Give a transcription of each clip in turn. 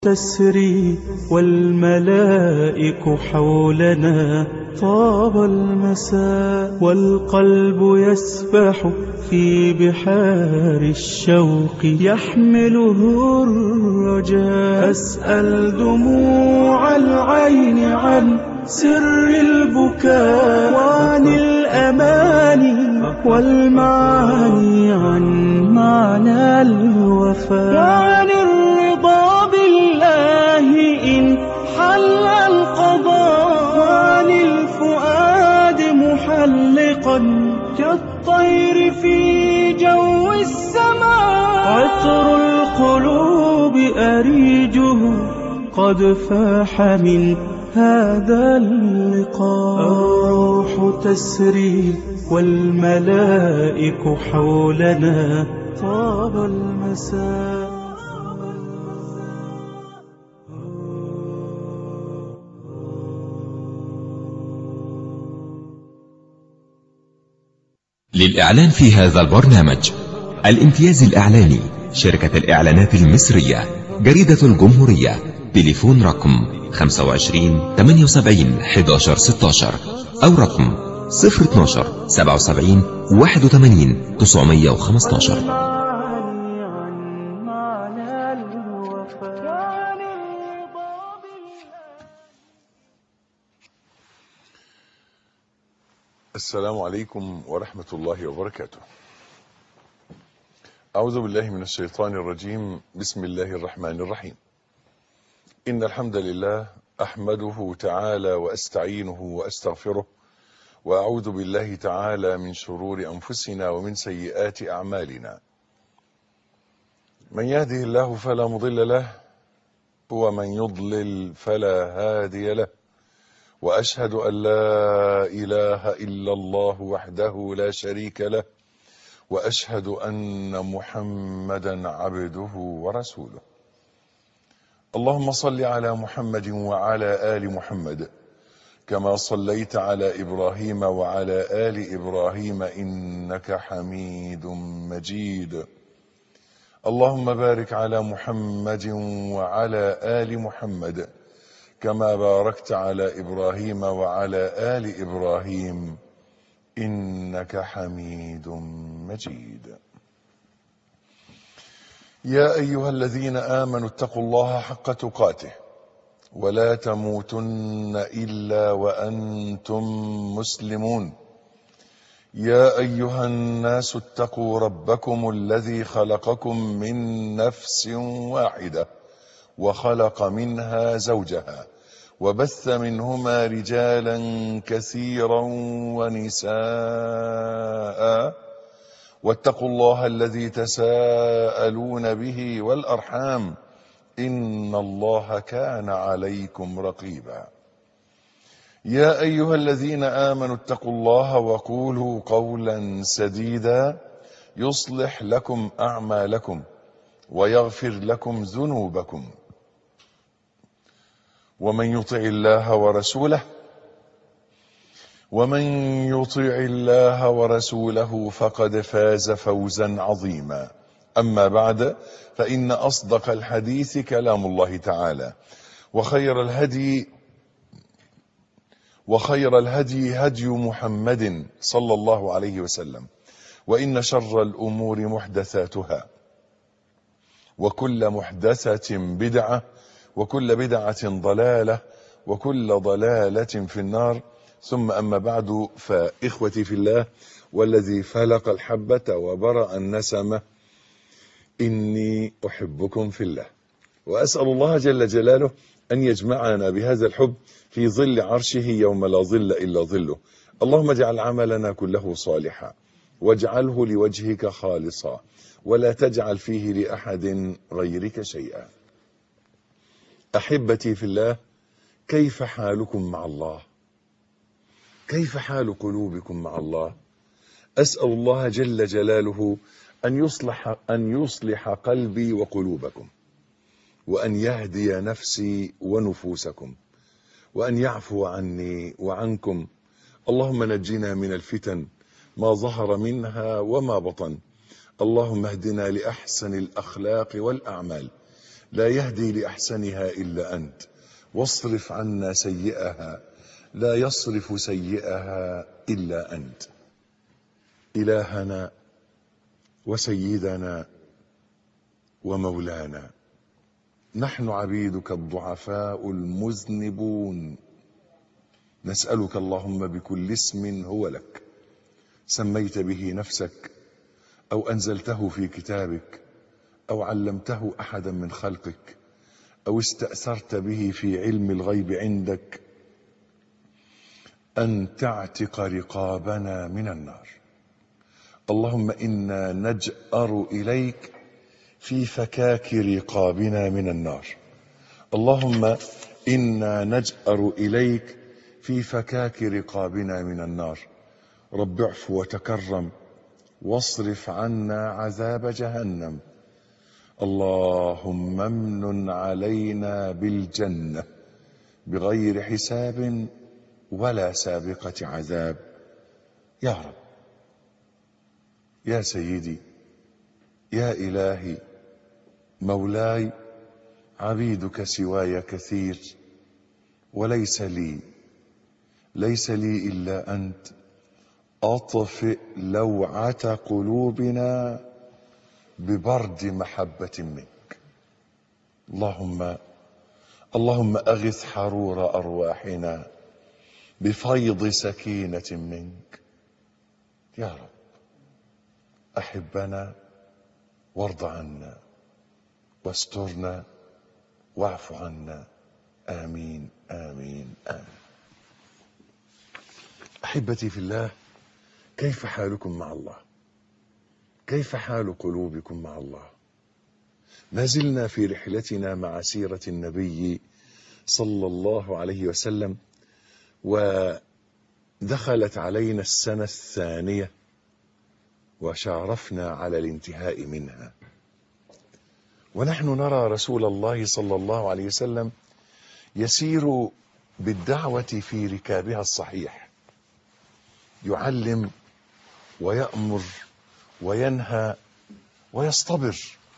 تسري والملائك حولنا طاب المساء والقلب يسبح في بحار الشوق يحمله الرجاء أسأل دموع العين عن سر البكاء وعن الأماني والمعاني عن معنى الوفاء وعن الرضا بالله إن حل القضاء وعن الفؤاد محلقا كالطير في جو السماء عطر القلوب أريجه قد فاح من هذا اللقاء الروح تسري والملائك حولنا طاب المساء للإعلان في هذا البرنامج الامتياز الإعلاني شركة الإعلانات المصرية جريدة الجمهورية تليفون رقم 25 78 11 16 أو رقم 012 77 81 915 المعاني عن معنى الوفاء وعن الرضا بالله السلام عليكم ورحمة الله وبركاته أعوذ بالله من الشيطان الرجيم بسم الله الرحمن الرحيم إن الحمد لله أحمده تعالى وأستعينه وأستغفره وأعوذ بالله تعالى من شرور أنفسنا ومن سيئات أعمالنا من يهده الله فلا مضل له ومن يضلل فلا هادي له واشهد ان لا اله الا الله وحده لا شريك له واشهد ان محمدا عبده ورسوله اللهم صل على محمد وعلى ال محمد كما صليت على ابراهيم وعلى ال ابراهيم انك حميد مجيد اللهم بارك على محمد وعلى ال محمد كما باركت على ابراهيم وعلى ال ابراهيم انك حميد مجيد يا ايها الذين امنوا اتقوا الله حق تقاته ولا تموتن الا وانتم مسلمون يا ايها الناس اتقوا ربكم الذي خلقكم من نفس واحده وخلق منها زوجها وبث منهما رجالا كثيرا ونساء واتقوا الله الذي تساءلون به والارحام ان الله كان عليكم رقيبا يا ايها الذين امنوا اتقوا الله وقولوا قولا سديدا يصلح لكم اعمالكم ويغفر لكم ذنوبكم ومن يطع الله ورسوله ومن يطع الله ورسوله فقد فاز فوزا عظيما اما بعد فان اصدق الحديث كلام الله تعالى وخير الهدي وخير الهدي هدي محمد صلى الله عليه وسلم وان شر الامور محدثاتها وكل محدثه بدعه وكل بدعة ضلالة وكل ضلالة في النار ثم أما بعد فإخوتي في الله والذي فلق الحبة وبرأ النسمة إني أحبكم في الله وأسأل الله جل جلاله أن يجمعنا بهذا الحب في ظل عرشه يوم لا ظل إلا ظله اللهم اجعل عملنا كله صالحا واجعله لوجهك خالصا ولا تجعل فيه لأحد غيرك شيئا احبتي في الله كيف حالكم مع الله كيف حال قلوبكم مع الله اسال الله جل جلاله ان يصلح ان يصلح قلبي وقلوبكم وان يهدي نفسي ونفوسكم وان يعفو عني وعنكم اللهم نجنا من الفتن ما ظهر منها وما بطن اللهم اهدنا لاحسن الاخلاق والاعمال لا يهدي لأحسنها إلا أنت واصرف عنا سيئها لا يصرف سيئها إلا أنت إلهنا وسيدنا ومولانا نحن عبيدك الضعفاء المذنبون نسألك اللهم بكل اسم هو لك سميت به نفسك أو أنزلته في كتابك أو علمته أحدا من خلقك أو استأثرت به في علم الغيب عندك أن تعتق رقابنا من النار اللهم إنا نجأر إليك في فكاك رقابنا من النار اللهم إنا نجأر إليك في فكاك رقابنا من النار رب اعف وتكرم واصرف عنا عذاب جهنم اللهم امن علينا بالجنة بغير حساب ولا سابقة عذاب يا رب يا سيدي يا إلهي مولاي عبيدك سواي كثير وليس لي ليس لي إلا أنت أطفئ لوعة قلوبنا ببرد محبة منك اللهم اللهم أغث حرور أرواحنا بفيض سكينة منك يا رب أحبنا وارض عنا واسترنا واعف عنا آمين آمين آمين أحبتي في الله كيف حالكم مع الله كيف حال قلوبكم مع الله ما زلنا في رحلتنا مع سيرة النبي صلى الله عليه وسلم ودخلت علينا السنة الثانية وشارفنا على الانتهاء منها ونحن نرى رسول الله صلى الله عليه وسلم يسير بالدعوة في ركابها الصحيح يعلم ويأمر وينهى ويصطبر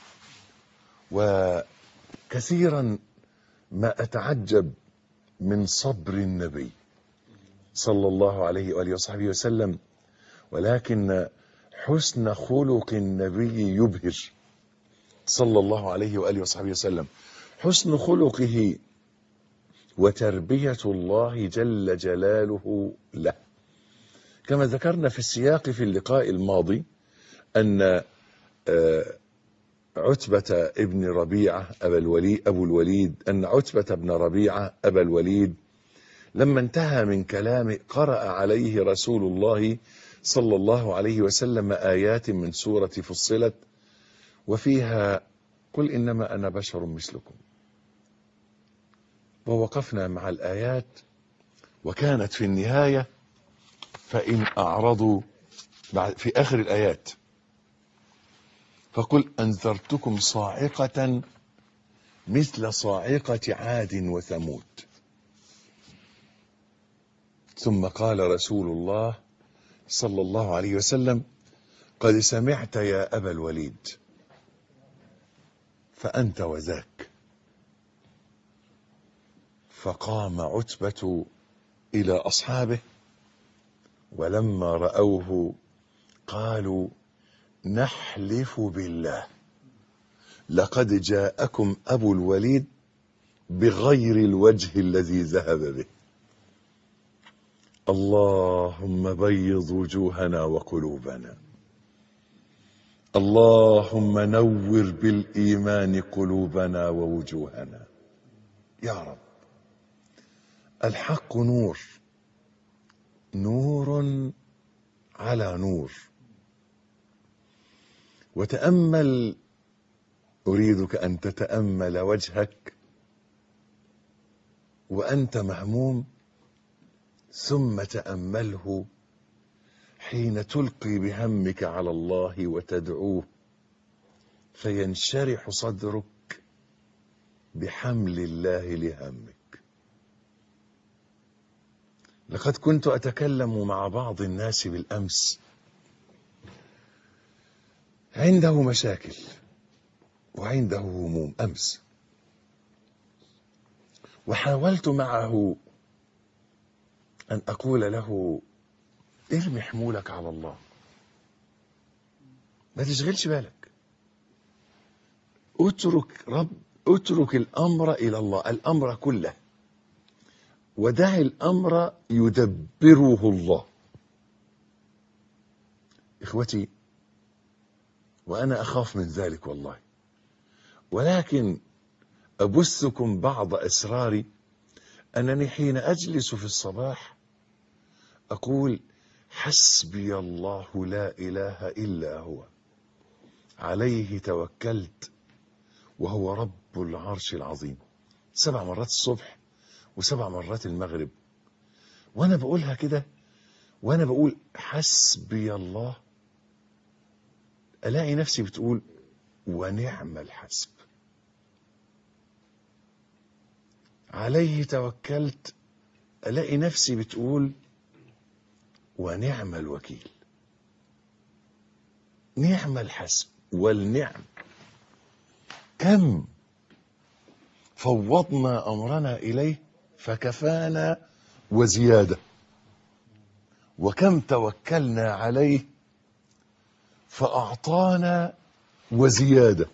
وكثيرا ما أتعجب من صبر النبي صلى الله عليه وآله وصحبه وسلم ولكن حسن خلق النبي يبهر صلى الله عليه وآله وصحبه وسلم حسن خلقه وتربية الله جل جلاله له كما ذكرنا في السياق في اللقاء الماضي أن عتبة ابن ربيعة أبا الوليد أبو الوليد أن عتبة بن ربيعة أبا الوليد لما انتهى من كلامه قرأ عليه رسول الله صلى الله عليه وسلم آيات من سورة فصلت وفيها قل إنما أنا بشر مثلكم ووقفنا مع الآيات وكانت في النهاية فإن أعرضوا بعد في آخر الآيات فقل أنذرتكم صاعقة مثل صاعقة عاد وثمود ثم قال رسول الله صلى الله عليه وسلم قد سمعت يا أبا الوليد فأنت وذاك فقام عتبة إلى أصحابه ولما رأوه قالوا نحلف بالله لقد جاءكم أبو الوليد بغير الوجه الذي ذهب به اللهم بيض وجوهنا وقلوبنا اللهم نور بالإيمان قلوبنا ووجوهنا يا رب الحق نور نور على نور وتأمل أريدك أن تتأمل وجهك وأنت مهموم ثم تأمله حين تلقي بهمك على الله وتدعوه فينشرح صدرك بحمل الله لهمك لقد كنت أتكلم مع بعض الناس بالأمس عنده مشاكل وعنده هموم أمس وحاولت معه أن أقول له ارمي حمولك على الله ما تشغلش بالك اترك رب اترك الأمر إلى الله الأمر كله ودع الأمر يدبره الله إخوتي وأنا أخاف من ذلك والله ولكن أبثكم بعض أسراري أنني حين أجلس في الصباح أقول حسبي الله لا إله إلا هو عليه توكلت وهو رب العرش العظيم سبع مرات الصبح وسبع مرات المغرب وأنا بقولها كده وأنا بقول حسبي الله ألاقي نفسي بتقول ونعم الحسب عليه توكلت ألاقي نفسي بتقول ونعم الوكيل نعم الحسب والنعم كم فوضنا أمرنا إليه فكفانا وزيادة وكم توكلنا عليه فأعطانا وزيادة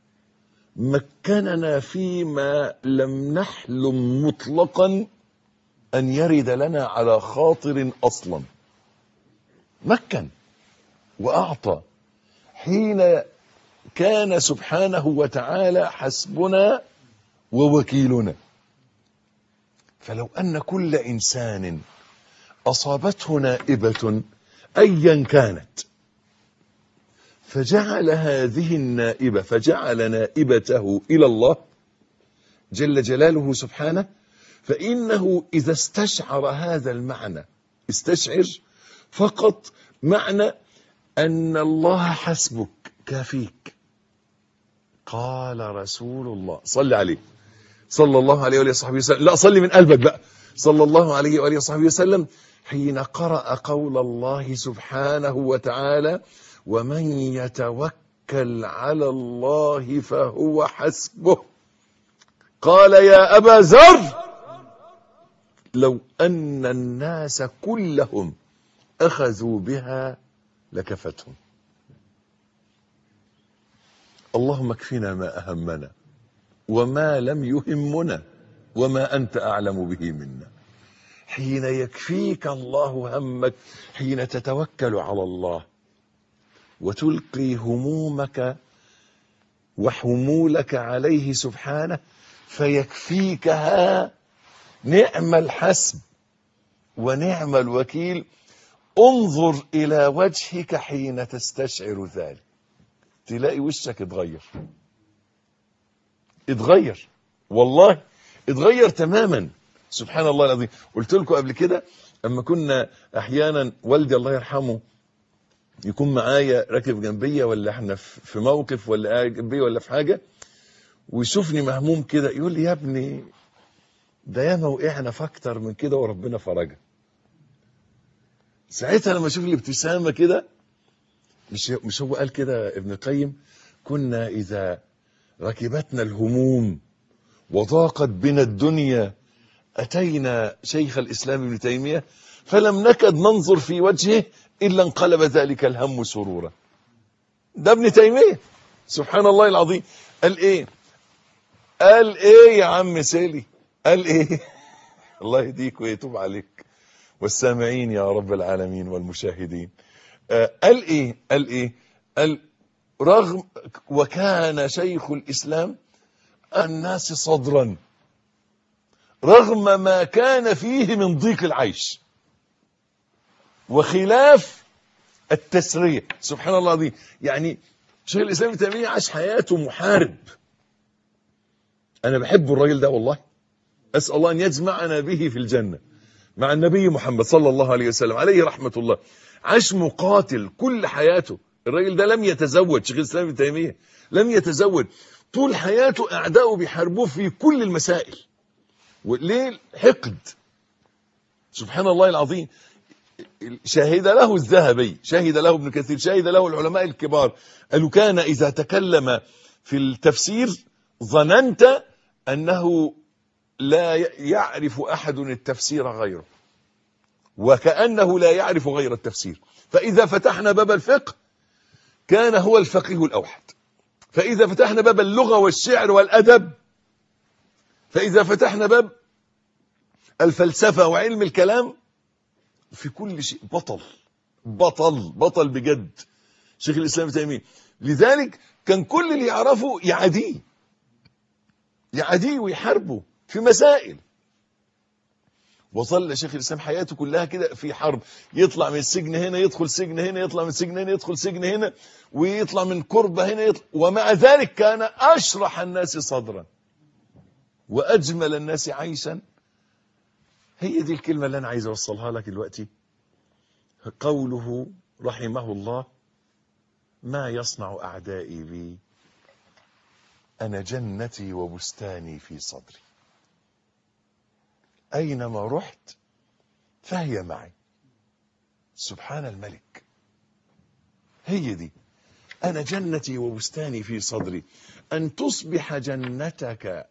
مكننا فيما لم نحلم مطلقا أن يرد لنا على خاطر أصلا مكن وأعطى حين كان سبحانه وتعالى حسبنا ووكيلنا فلو أن كل إنسان أصابته نائبة أيا كانت فجعل هذه النائبة فجعل نائبته إلى الله جل جلاله سبحانه فإنه إذا استشعر هذا المعنى استشعر فقط معنى أن الله حسبك كافيك قال رسول الله صل عليه صلى الله عليه وآله وصحبه وسلم لا صلي من قلبك بقى صلى الله عليه وآله وصحبه وسلم حين قرأ قول الله سبحانه وتعالى ومن يتوكل على الله فهو حسبه قال يا أبا ذر لو أن الناس كلهم أخذوا بها لكفتهم اللهم اكفنا ما أهمنا وما لم يهمنا وما أنت أعلم به منا حين يكفيك الله همك حين تتوكل على الله وتلقي همومك وحمولك عليه سبحانه فيكفيكها نعم الحسب ونعم الوكيل انظر إلى وجهك حين تستشعر ذلك تلاقي وشك اتغير اتغير والله اتغير تماما سبحان الله العظيم قلت لكم قبل كده اما كنا احيانا والدي الله يرحمه يكون معايا راكب جنبيا ولا احنا في موقف ولا قاعد جنبي ولا في حاجه ويشوفني مهموم كده يقول لي يا ابني ده ياما وقعنا في اكتر من كده وربنا فرجها ساعتها لما اشوف الابتسامه كده مش مش هو قال كده ابن القيم كنا اذا ركبتنا الهموم وضاقت بنا الدنيا اتينا شيخ الاسلام ابن تيميه فلم نكد ننظر في وجهه الا انقلب ذلك الهم سرورا ده ابن تيميه سبحان الله العظيم قال ايه قال ايه يا عم سيلي قال ايه الله يهديك ويتوب عليك والسامعين يا رب العالمين والمشاهدين آه قال ايه قال ايه قال رغم وكان شيخ الاسلام الناس صدرا رغم ما كان فيه من ضيق العيش وخلاف التسرية سبحان الله العظيم يعني شيخ الاسلام ابن تيميه عاش حياته محارب انا بحب الراجل ده والله اسال الله ان يجمعنا به في الجنه مع النبي محمد صلى الله عليه وسلم عليه رحمه الله عاش مقاتل كل حياته الراجل ده لم يتزوج شيخ الاسلام ابن تيميه لم يتزوج طول حياته اعداؤه بيحاربوه في كل المسائل وليه حقد سبحان الله العظيم شهد له الذهبي شهد له ابن كثير شهد له العلماء الكبار قالوا كان إذا تكلم في التفسير ظننت أنه لا ي- يعرف أحد التفسير غيره وكأنه لا يعرف غير التفسير فإذا فتحنا باب الفقه كان هو الفقيه الأوحد فإذا فتحنا باب اللغة والشعر والأدب فإذا فتحنا باب الفلسفة وعلم الكلام في كل شيء بطل بطل بطل بجد شيخ الإسلام ابن تيمية لذلك كان كل اللي يعرفه يعاديه يعاديه ويحاربه في مسائل وظل شيخ الإسلام حياته كلها كده في حرب يطلع من السجن هنا يدخل سجن هنا يطلع من السجن هنا يدخل سجن هنا ويطلع من كربة هنا يطلع ومع ذلك كان أشرح الناس صدرا وأجمل الناس عيشا هي دي الكلمة اللي أنا عايز أوصلها لك دلوقتي قوله رحمه الله ما يصنع أعدائي بي أنا جنتي وبستاني في صدري أينما رحت فهي معي سبحان الملك هي دي أنا جنتي وبستاني في صدري أن تصبح جنتك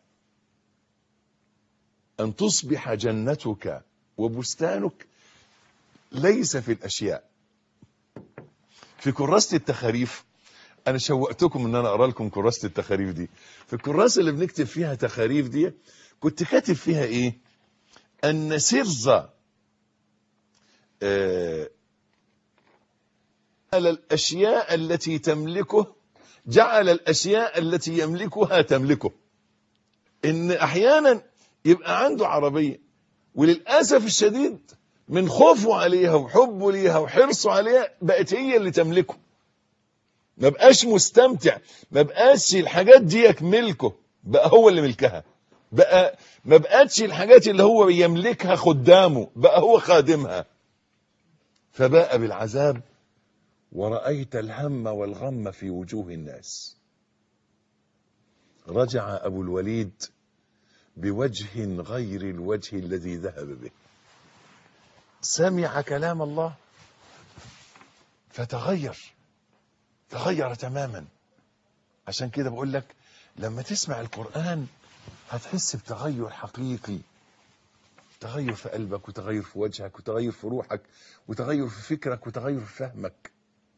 أن تصبح جنتك وبستانك ليس في الأشياء في كراسة التخاريف أنا شوقتكم إن أنا أقرأ لكم كراسة التخاريف دي في الكراسة اللي بنكتب فيها تخاريف دي كنت كاتب فيها إيه أن سر آه، جعل الأشياء التي تملكه جعل الأشياء التي يملكها تملكه إن أحيانا يبقى عنده عربية وللأسف الشديد من خوفه عليها وحبه ليها وحرصه عليها بقت هي اللي تملكه ما بقاش مستمتع ما بقاش الحاجات ديك ملكه بقى هو اللي ملكها بقى ما بقتش الحاجات اللي هو يملكها خدامه بقى هو خادمها فباء بالعذاب ورأيت الهم والغم في وجوه الناس رجع أبو الوليد بوجه غير الوجه الذي ذهب به سمع كلام الله فتغير تغير تماما عشان كده بقول لك لما تسمع القرآن هتحس بتغير حقيقي تغير في قلبك وتغير في وجهك وتغير في روحك وتغير في فكرك وتغير في فهمك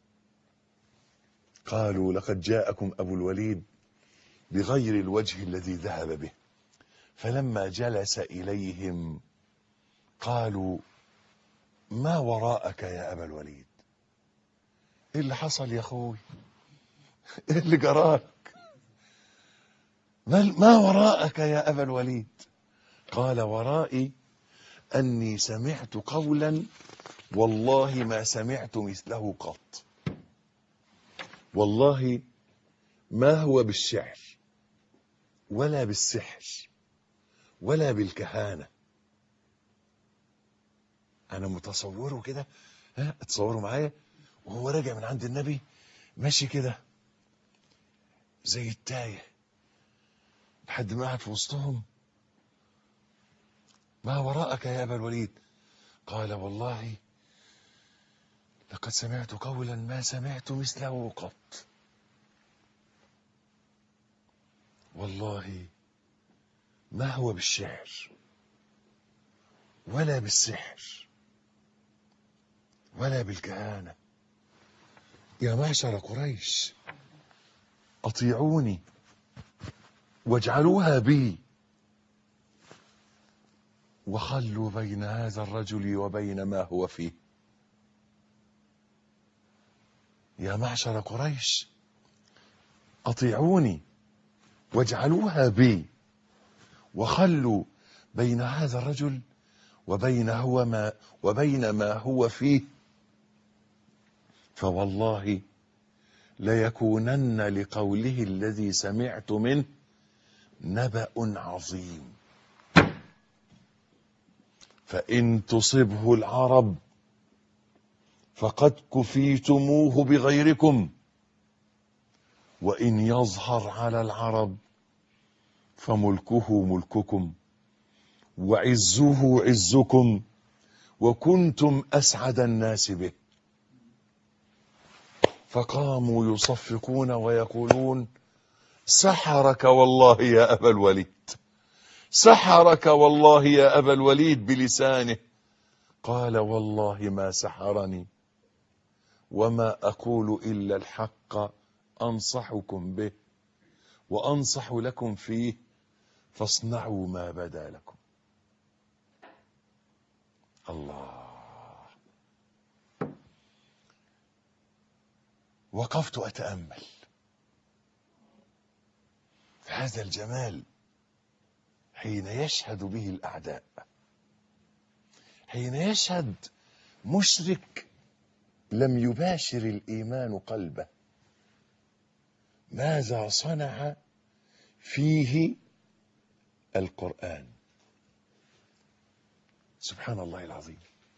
قالوا لقد جاءكم أبو الوليد بغير الوجه الذي ذهب به فلما جلس إليهم قالوا ما وراءك يا أبا الوليد إيه اللي حصل يا أخوي إيه اللي جراك ما, ما وراءك يا أبا الوليد قال ورائي أني سمعت قولا والله ما سمعت مثله قط والله ما هو بالشعر ولا بالسحر ولا بالكهانة أنا متصوره كده ها اتصوروا معايا وهو راجع من عند النبي ماشي كده زي التايه لحد ما قعد في وسطهم ما وراءك يا أبا الوليد قال والله لقد سمعت قولا ما سمعت مثله قط والله ما هو بالشعر ولا بالسحر ولا بالكهانة يا معشر قريش أطيعوني واجعلوها بي وخلوا بين هذا الرجل وبين ما هو فيه يا معشر قريش أطيعوني واجعلوها بي وخلوا بين هذا الرجل وبين هو ما وبين ما هو فيه فوالله ليكونن لقوله الذي سمعت منه نبأ عظيم فإن تصبه العرب فقد كفيتموه بغيركم وإن يظهر على العرب فملكه ملككم وعزه عزكم وكنتم أسعد الناس به فقاموا يصفقون ويقولون سحرك والله يا أبا الوليد سحرك والله يا أبا الوليد بلسانه قال والله ما سحرني وما أقول إلا الحق أنصحكم به وأنصح لكم فيه فاصنعوا ما بدا لكم الله وقفت أتأمل في هذا الجمال حين يشهد به الأعداء حين يشهد مشرك لم يباشر الإيمان قلبه ماذا صنع فيه القرآن سبحان الله العظيم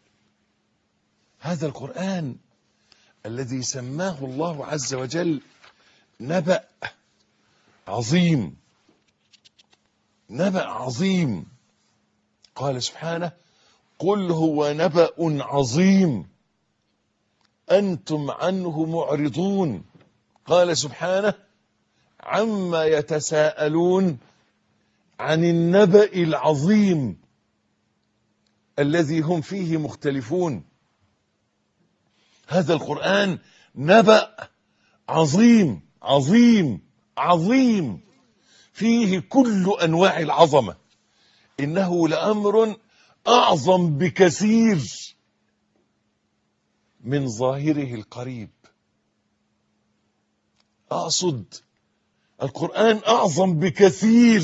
هذا القرآن الذي سماه الله عز وجل نبأ عظيم نبأ عظيم قال سبحانه قل هو نبأ عظيم أنتم عنه معرضون قال سبحانه عما يتساءلون عن النبأ العظيم الذي هم فيه مختلفون هذا القرآن نبأ عظيم عظيم عظيم فيه كل أنواع العظمة إنه لأمر أعظم بكثير من ظاهره القريب أقصد القرآن أعظم بكثير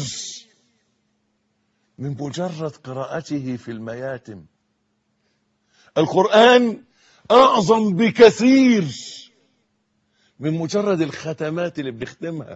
من مجرد قراءته في المياتم القرآن أعظم بكثير من مجرد الختمات اللي بنختمها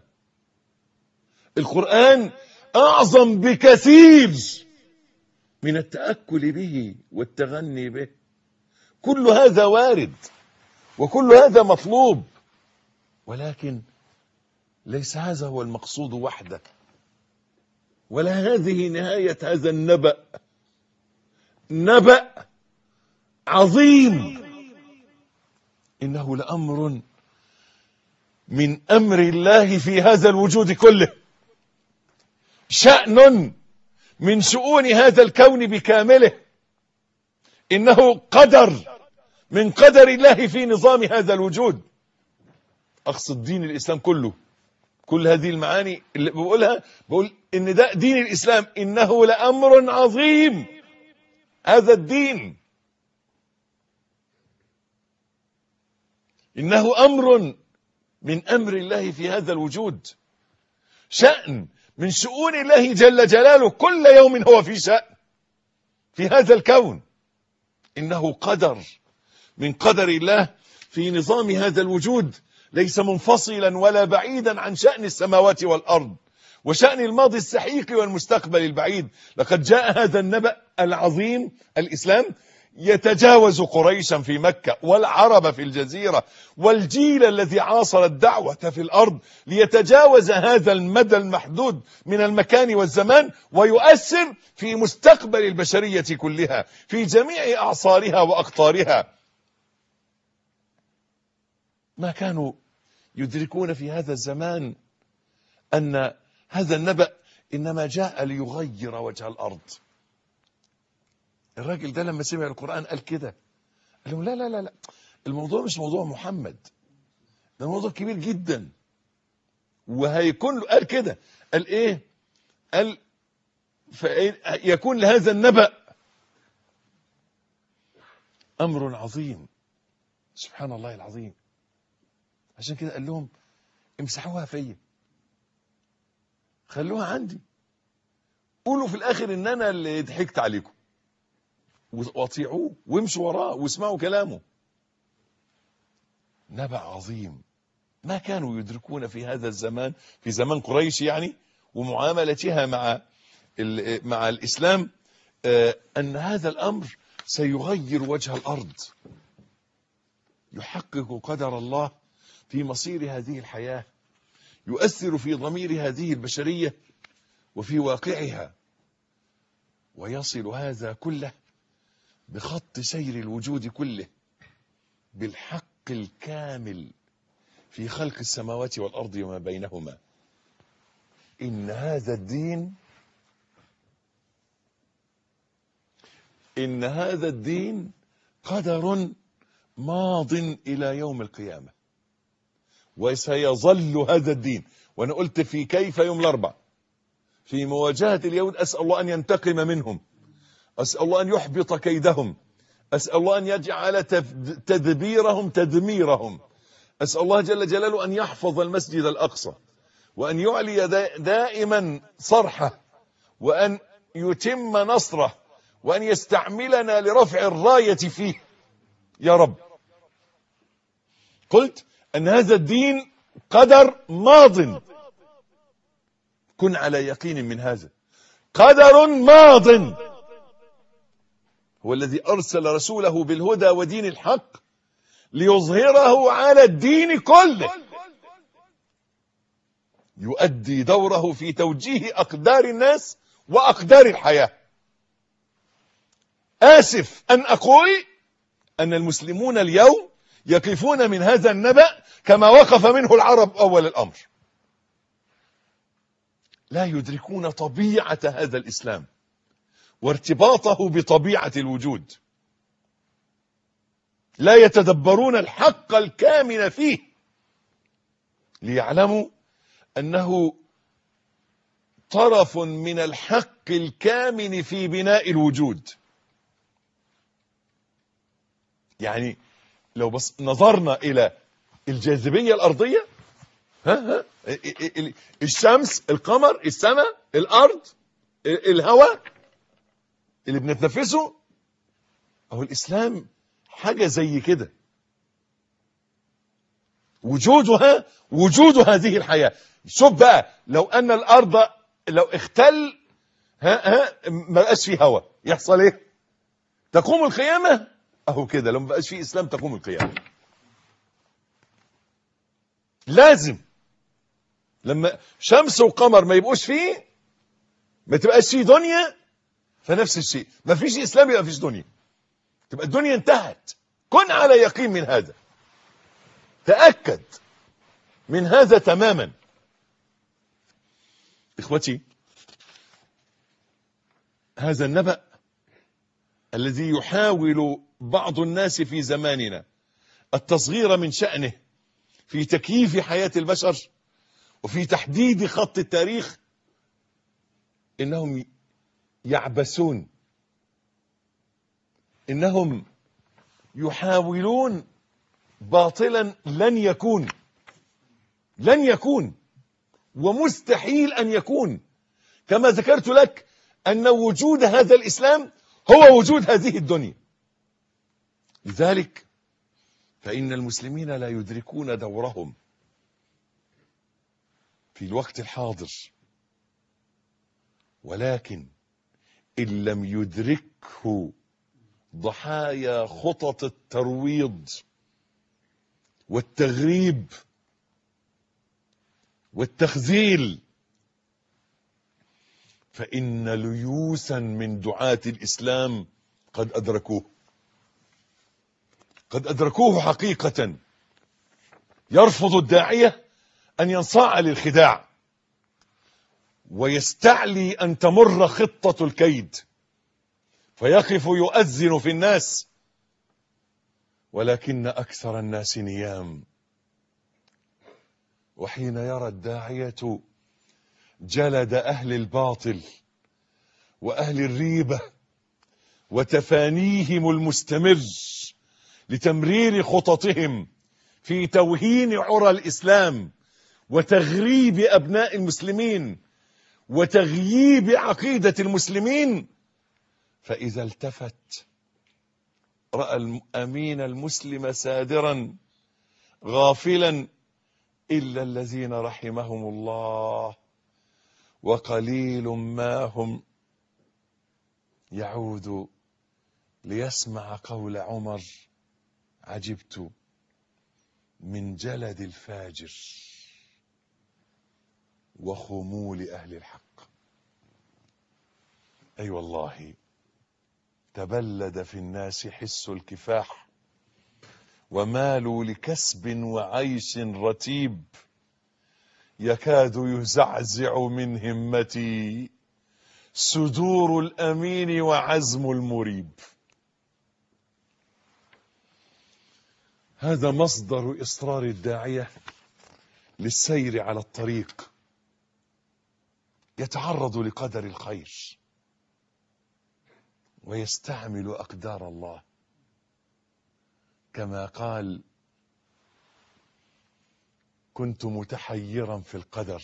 القرآن أعظم بكثير من التأكل به والتغني به كل هذا وارد وكل هذا مطلوب ولكن ليس هذا هو المقصود وحده ولا هذه نهاية هذا النبأ نبأ عظيم إنه لأمر من أمر الله في هذا الوجود كله شأن من شؤون هذا الكون بكامله إنه قدر من قدر الله في نظام هذا الوجود أقصد دين الإسلام كله كل هذه المعاني اللي بقولها بقول إن ده دين الإسلام إنه لأمر عظيم هذا الدين إنه أمر من أمر الله في هذا الوجود شأن من شؤون الله جل جلاله كل يوم هو في شأن في هذا الكون إنه قدر من قدر الله في نظام هذا الوجود ليس منفصلا ولا بعيدا عن شأن السماوات والأرض وشأن الماضي السحيق والمستقبل البعيد لقد جاء هذا النبأ العظيم الإسلام يتجاوز قريشا في مكة والعرب في الجزيرة والجيل الذي عاصر الدعوة في الأرض ليتجاوز هذا المدى المحدود من المكان والزمان ويؤثر في مستقبل البشرية كلها في جميع أعصارها وأقطارها ما كانوا يدركون في هذا الزمان أن هذا النبأ إنما جاء ليغير وجه الأرض الراجل ده لما سمع القرآن قال كده قال لهم لا لا لا لا الموضوع مش موضوع محمد ده موضوع كبير جدا وهيكون له قال كده قال ايه قال يكون لهذا النبأ أمر عظيم سبحان الله العظيم عشان كده قال لهم امسحوها فيا خلوها عندي قولوا في الآخر إن أنا اللي ضحكت عليكم واطيعوه وامشوا وراه واسمعوا كلامه نبأ عظيم ما كانوا يدركون في هذا الزمان في زمان قريش يعني ومعاملتها مع مع الإسلام أن هذا الأمر سيغير وجه الأرض يحقق قدر الله في مصير هذه الحياة يؤثر في ضمير هذه البشرية وفي واقعها ويصل هذا كله بخط سير الوجود كله بالحق الكامل في خلق السماوات والأرض وما بينهما إن هذا الدين إن هذا الدين قدر ماض إلى يوم القيامة وسيظل هذا الدين وأنا قلت في كيف يوم الأربع في مواجهة اليهود أسأل الله أن ينتقم منهم أسأل الله أن يحبط كيدهم أسأل الله أن يجعل تف- تدبيرهم تدميرهم أسأل الله جل جلاله أن يحفظ المسجد الأقصى وأن يعلي دا- دائما صرحه وأن يتم نصره وأن يستعملنا لرفع الراية فيه يا رب قلت أن هذا الدين قدر ماض كن على يقين من هذا قدر ماض هو الذي أرسل رسوله بالهدى ودين الحق ليظهره على الدين كله يؤدي دوره في توجيه أقدار الناس وأقدار الحياة آسف أن أقول أن المسلمون اليوم يقفون من هذا النبأ كما وقف منه العرب أول الأمر لا يدركون طبيعة هذا الإسلام وارتباطه بطبيعة الوجود لا يتدبرون الحق الكامن فيه ليعلموا أنه طرف من الحق الكامن في بناء الوجود يعني لو بس نظرنا إلى الجاذبية الأرضية ها ها ال- ال- الشمس القمر السماء الأرض ال- الهواء اللي بنتنفسه أو الإسلام حاجة زي كده وجودها وجود هذه الحياة شوف بقى لو أن الأرض لو اختل ها ها ما بقاش فيه هواء يحصل ايه تقوم القيامة اهو كده لو ما بقاش فيه اسلام تقوم القيامة لازم لما شمس وقمر ما يبقوش فيه ما تبقاش فيه دنيا فنفس الشيء ما فيش اسلام يبقى فيش دنيا تبقى الدنيا انتهت كن على يقين من هذا تأكد من هذا تماما اخوتي هذا النبأ الذي يحاول بعض الناس في زماننا التصغير من شأنه في تكييف حياة البشر وفي تحديد خط التاريخ إنهم يعبثون إنهم يحاولون باطلا لن يكون لن يكون ومستحيل أن يكون كما ذكرت لك أن وجود هذا الإسلام هو وجود هذه الدنيا لذلك فإن المسلمين لا يدركون دورهم في الوقت الحاضر ولكن إن لم يدركه ضحايا خطط الترويض والتغريب والتخذيل فإن ليوسا من دعاة الإسلام قد أدركوه قد أدركوه حقيقة يرفض الداعية أن ينصاع للخداع ويستعلي أن تمر خطة الكيد فيقف يؤذن في الناس ولكن أكثر الناس نيام وحين يرى الداعية جلد أهل الباطل وأهل الريبة وتفانيهم المستمر لتمرير خططهم في توهين عرى الإسلام وتغريب أبناء المسلمين وتغييب عقيدة المسلمين فإذا التفت رأى الأمين المسلم سادرا غافلا إلا الذين رحمهم الله وقليل ما هم يعود ليسمع قول عمر عجبت من جلد الفاجر وخمول أهل الحق أي أيوة والله تبلد في الناس حس الكفاح ومالوا لكسب وعيش رتيب يكاد يزعزع من همتي صدور الأمين وعزم المريب هذا مصدر إصرار الداعية للسير على الطريق يتعرض لقدر الخير ويستعمل أقدار الله كما قال كنت متحيرا في القدر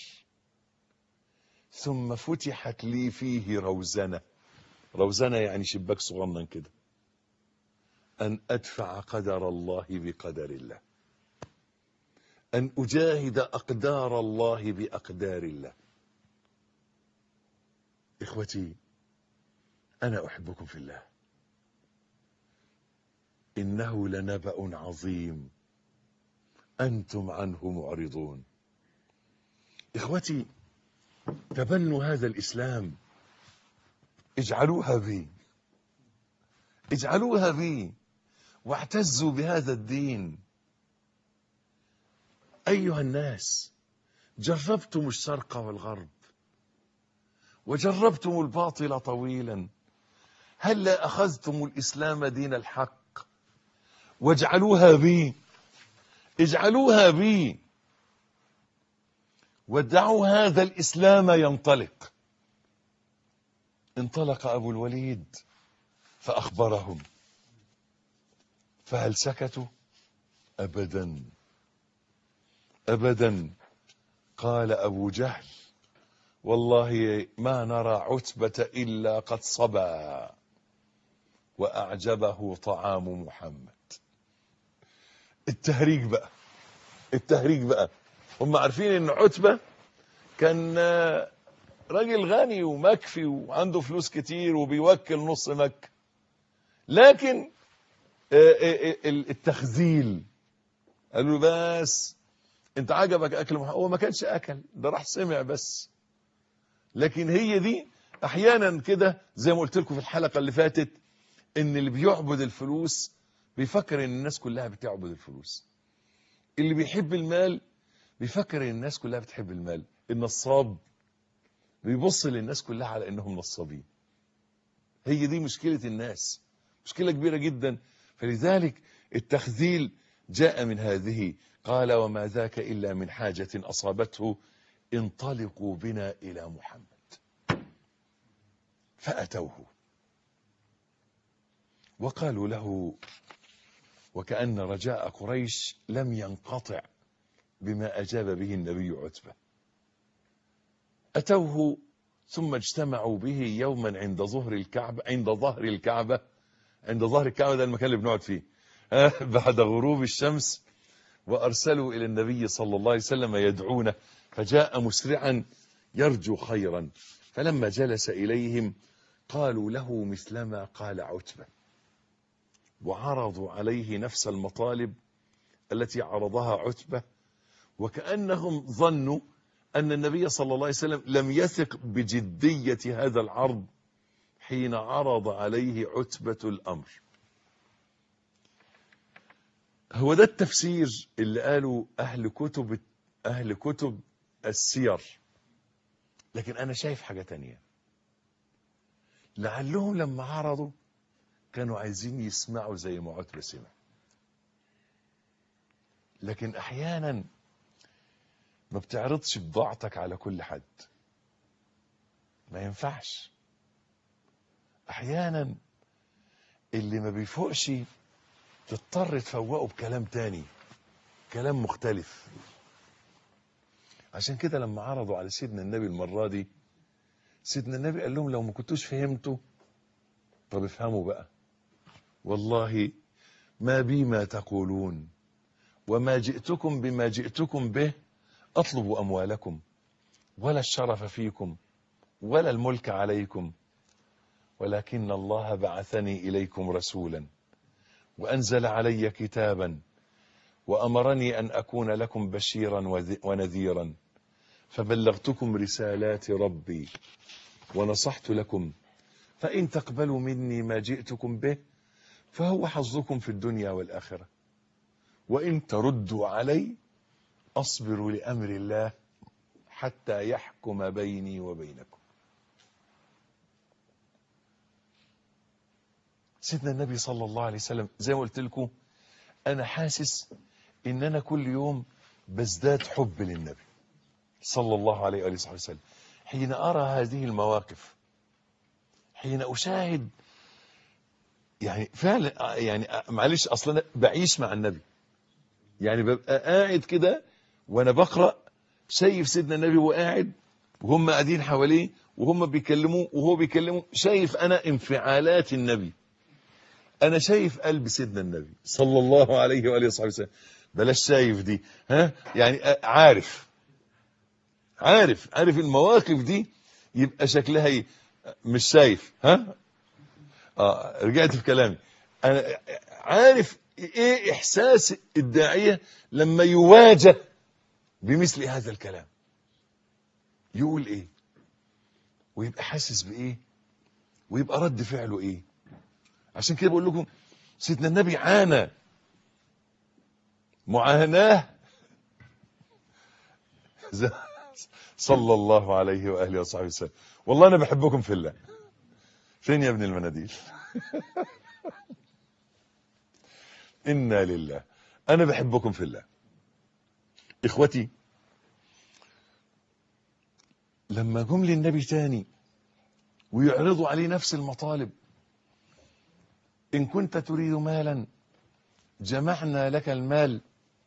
ثم فتحت لي فيه روزنة روزنة يعني شباك صغنن كده أن أدفع قدر الله بقدر الله أن أجاهد أقدار الله بأقدار الله إخوتي أنا أحبكم في الله إنه لنبأ عظيم أنتم عنه معرضون إخوتي تبنوا هذا الإسلام اجعلوها بي اجعلوها بي واعتزوا بهذا الدين أيها الناس جربتم الشرق والغرب وجربتم الباطل طويلا هلا أخذتم الإسلام دين الحق واجعلوها بي اجعلوها بي ودعوا هذا الإسلام ينطلق انطلق أبو الوليد فأخبرهم فهل سكتوا أبدا أبدا قال أبو جهل والله ما نرى عتبة إلا قد صبا وأعجبه طعام محمد التهريج بقى التهريج بقى هم عارفين ان عتبة كان راجل غني ومكفي وعنده فلوس كتير وبيوكل نص مكة لكن التخزيل قالوا له بس انت عجبك اكل محمد هو ما كانش اكل ده راح سمع بس لكن هي دي احيانا كده زي ما قلت لكم في الحلقة اللي فاتت ان اللي بيعبد الفلوس بيفكر ان الناس كلها بتعبد الفلوس اللي بيحب المال بيفكر ان الناس كلها بتحب المال النصاب بيبص للناس كلها على انهم نصابين هي دي مشكلة الناس مشكلة كبيرة جدا فلذلك التخذيل جاء من هذه قال وما ذاك إلا من حاجة أصابته انطلقوا بنا إلى محمد فأتوه وقالوا له وكأن رجاء قريش لم ينقطع بما أجاب به النبي عتبة أتوه ثم اجتمعوا به يوما عند ظهر الكعبة عند ظهر الكعبة عند ظهر الكعبة ده المكان اللي بنقعد فيه بعد غروب الشمس وأرسلوا إلى النبي صلى الله عليه وسلم يدعونه فجاء مسرعا يرجو خيرا فلما جلس إليهم قالوا له مثلما قال عتبة وعرضوا عليه نفس المطالب التي عرضها عتبة وكأنهم ظنوا أن النبي صلى الله عليه وسلم لم يثق بجدية هذا العرض حين عرض عليه عتبة الأمر هو ده التفسير اللي قالوا أهل كتب أهل كتب السير لكن أنا شايف حاجة تانية لعلهم لما عرضوا كانوا عايزين يسمعوا زي ما عتبة سمع لكن أحيانا ما بتعرضش بضاعتك على كل حد ما ينفعش احيانا اللي ما بيفوقش تضطر تفوقه بكلام تاني كلام مختلف عشان كده لما عرضوا على سيدنا النبي المرة دي سيدنا النبي قال لهم لو ما كنتوش فهمتوا طب افهموا بقى والله ما بي ما تقولون وما جئتكم بما جئتكم به أطلب أموالكم ولا الشرف فيكم ولا الملك عليكم ولكن الله بعثني إليكم رسولا وأنزل علي كتابا وأمرني أن أكون لكم بشيرا ونذيرا فبلغتكم رسالات ربي ونصحت لكم فإن تقبلوا مني ما جئتكم به فهو حظكم في الدنيا والآخرة وإن تردوا علي أصبر لأمر الله حتى يحكم بيني وبينكم سيدنا النبي صلى الله عليه وسلم زي ما قلت لكم انا حاسس ان انا كل يوم بزداد حب للنبي صلى الله عليه وآله وصحبه وسلم حين أرى هذه المواقف حين أشاهد يعني فعلا يعني معلش أصلا بعيش مع النبي يعني ببقى قاعد كده وأنا بقرأ شايف سيدنا النبي وهو قاعد وهم قاعدين حواليه وهم بيكلموه وهو بيكلمه شايف أنا انفعالات النبي أنا شايف قلب سيدنا النبي صلى الله عليه وآله وصحبه وسلم بلاش شايف دي ها يعني عارف عارف عارف المواقف دي يبقى شكلها ايه مش شايف ها اه رجعت في كلامي انا عارف ايه احساس الداعيه لما يواجه بمثل هذا الكلام يقول ايه ويبقى حاسس بايه ويبقى رد فعله ايه عشان كده بقول لكم سيدنا النبي عانى معاناه صلى الله عليه واله وصحبه وسلم والله انا بحبكم في الله فين يا ابن المناديل انا لله انا بحبكم في الله اخوتي لما جم للنبي تاني ويعرضوا عليه نفس المطالب ان كنت تريد مالا جمعنا لك المال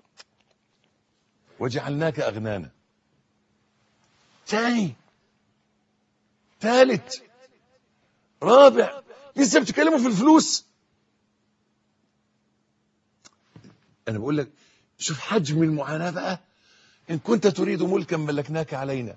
وجعلناك اغنانا تاني ثالث رابع لسه بتتكلموا في الفلوس انا بقول لك شوف حجم المعاناه بقى ان كنت تريد ملكا ملكناك علينا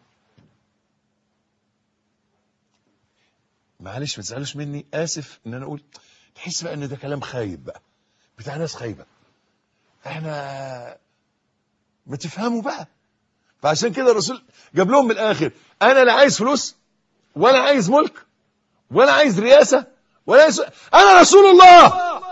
معلش ما تزعلوش مني اسف ان انا اقول تحس بقى ان ده كلام خايب بقى بتاع ناس خايبه احنا ما تفهموا بقى فعشان كده الرسول جاب لهم من الاخر انا لا عايز فلوس ولا عايز ملك ولا عايز رياسه ولا عايز انا رسول الله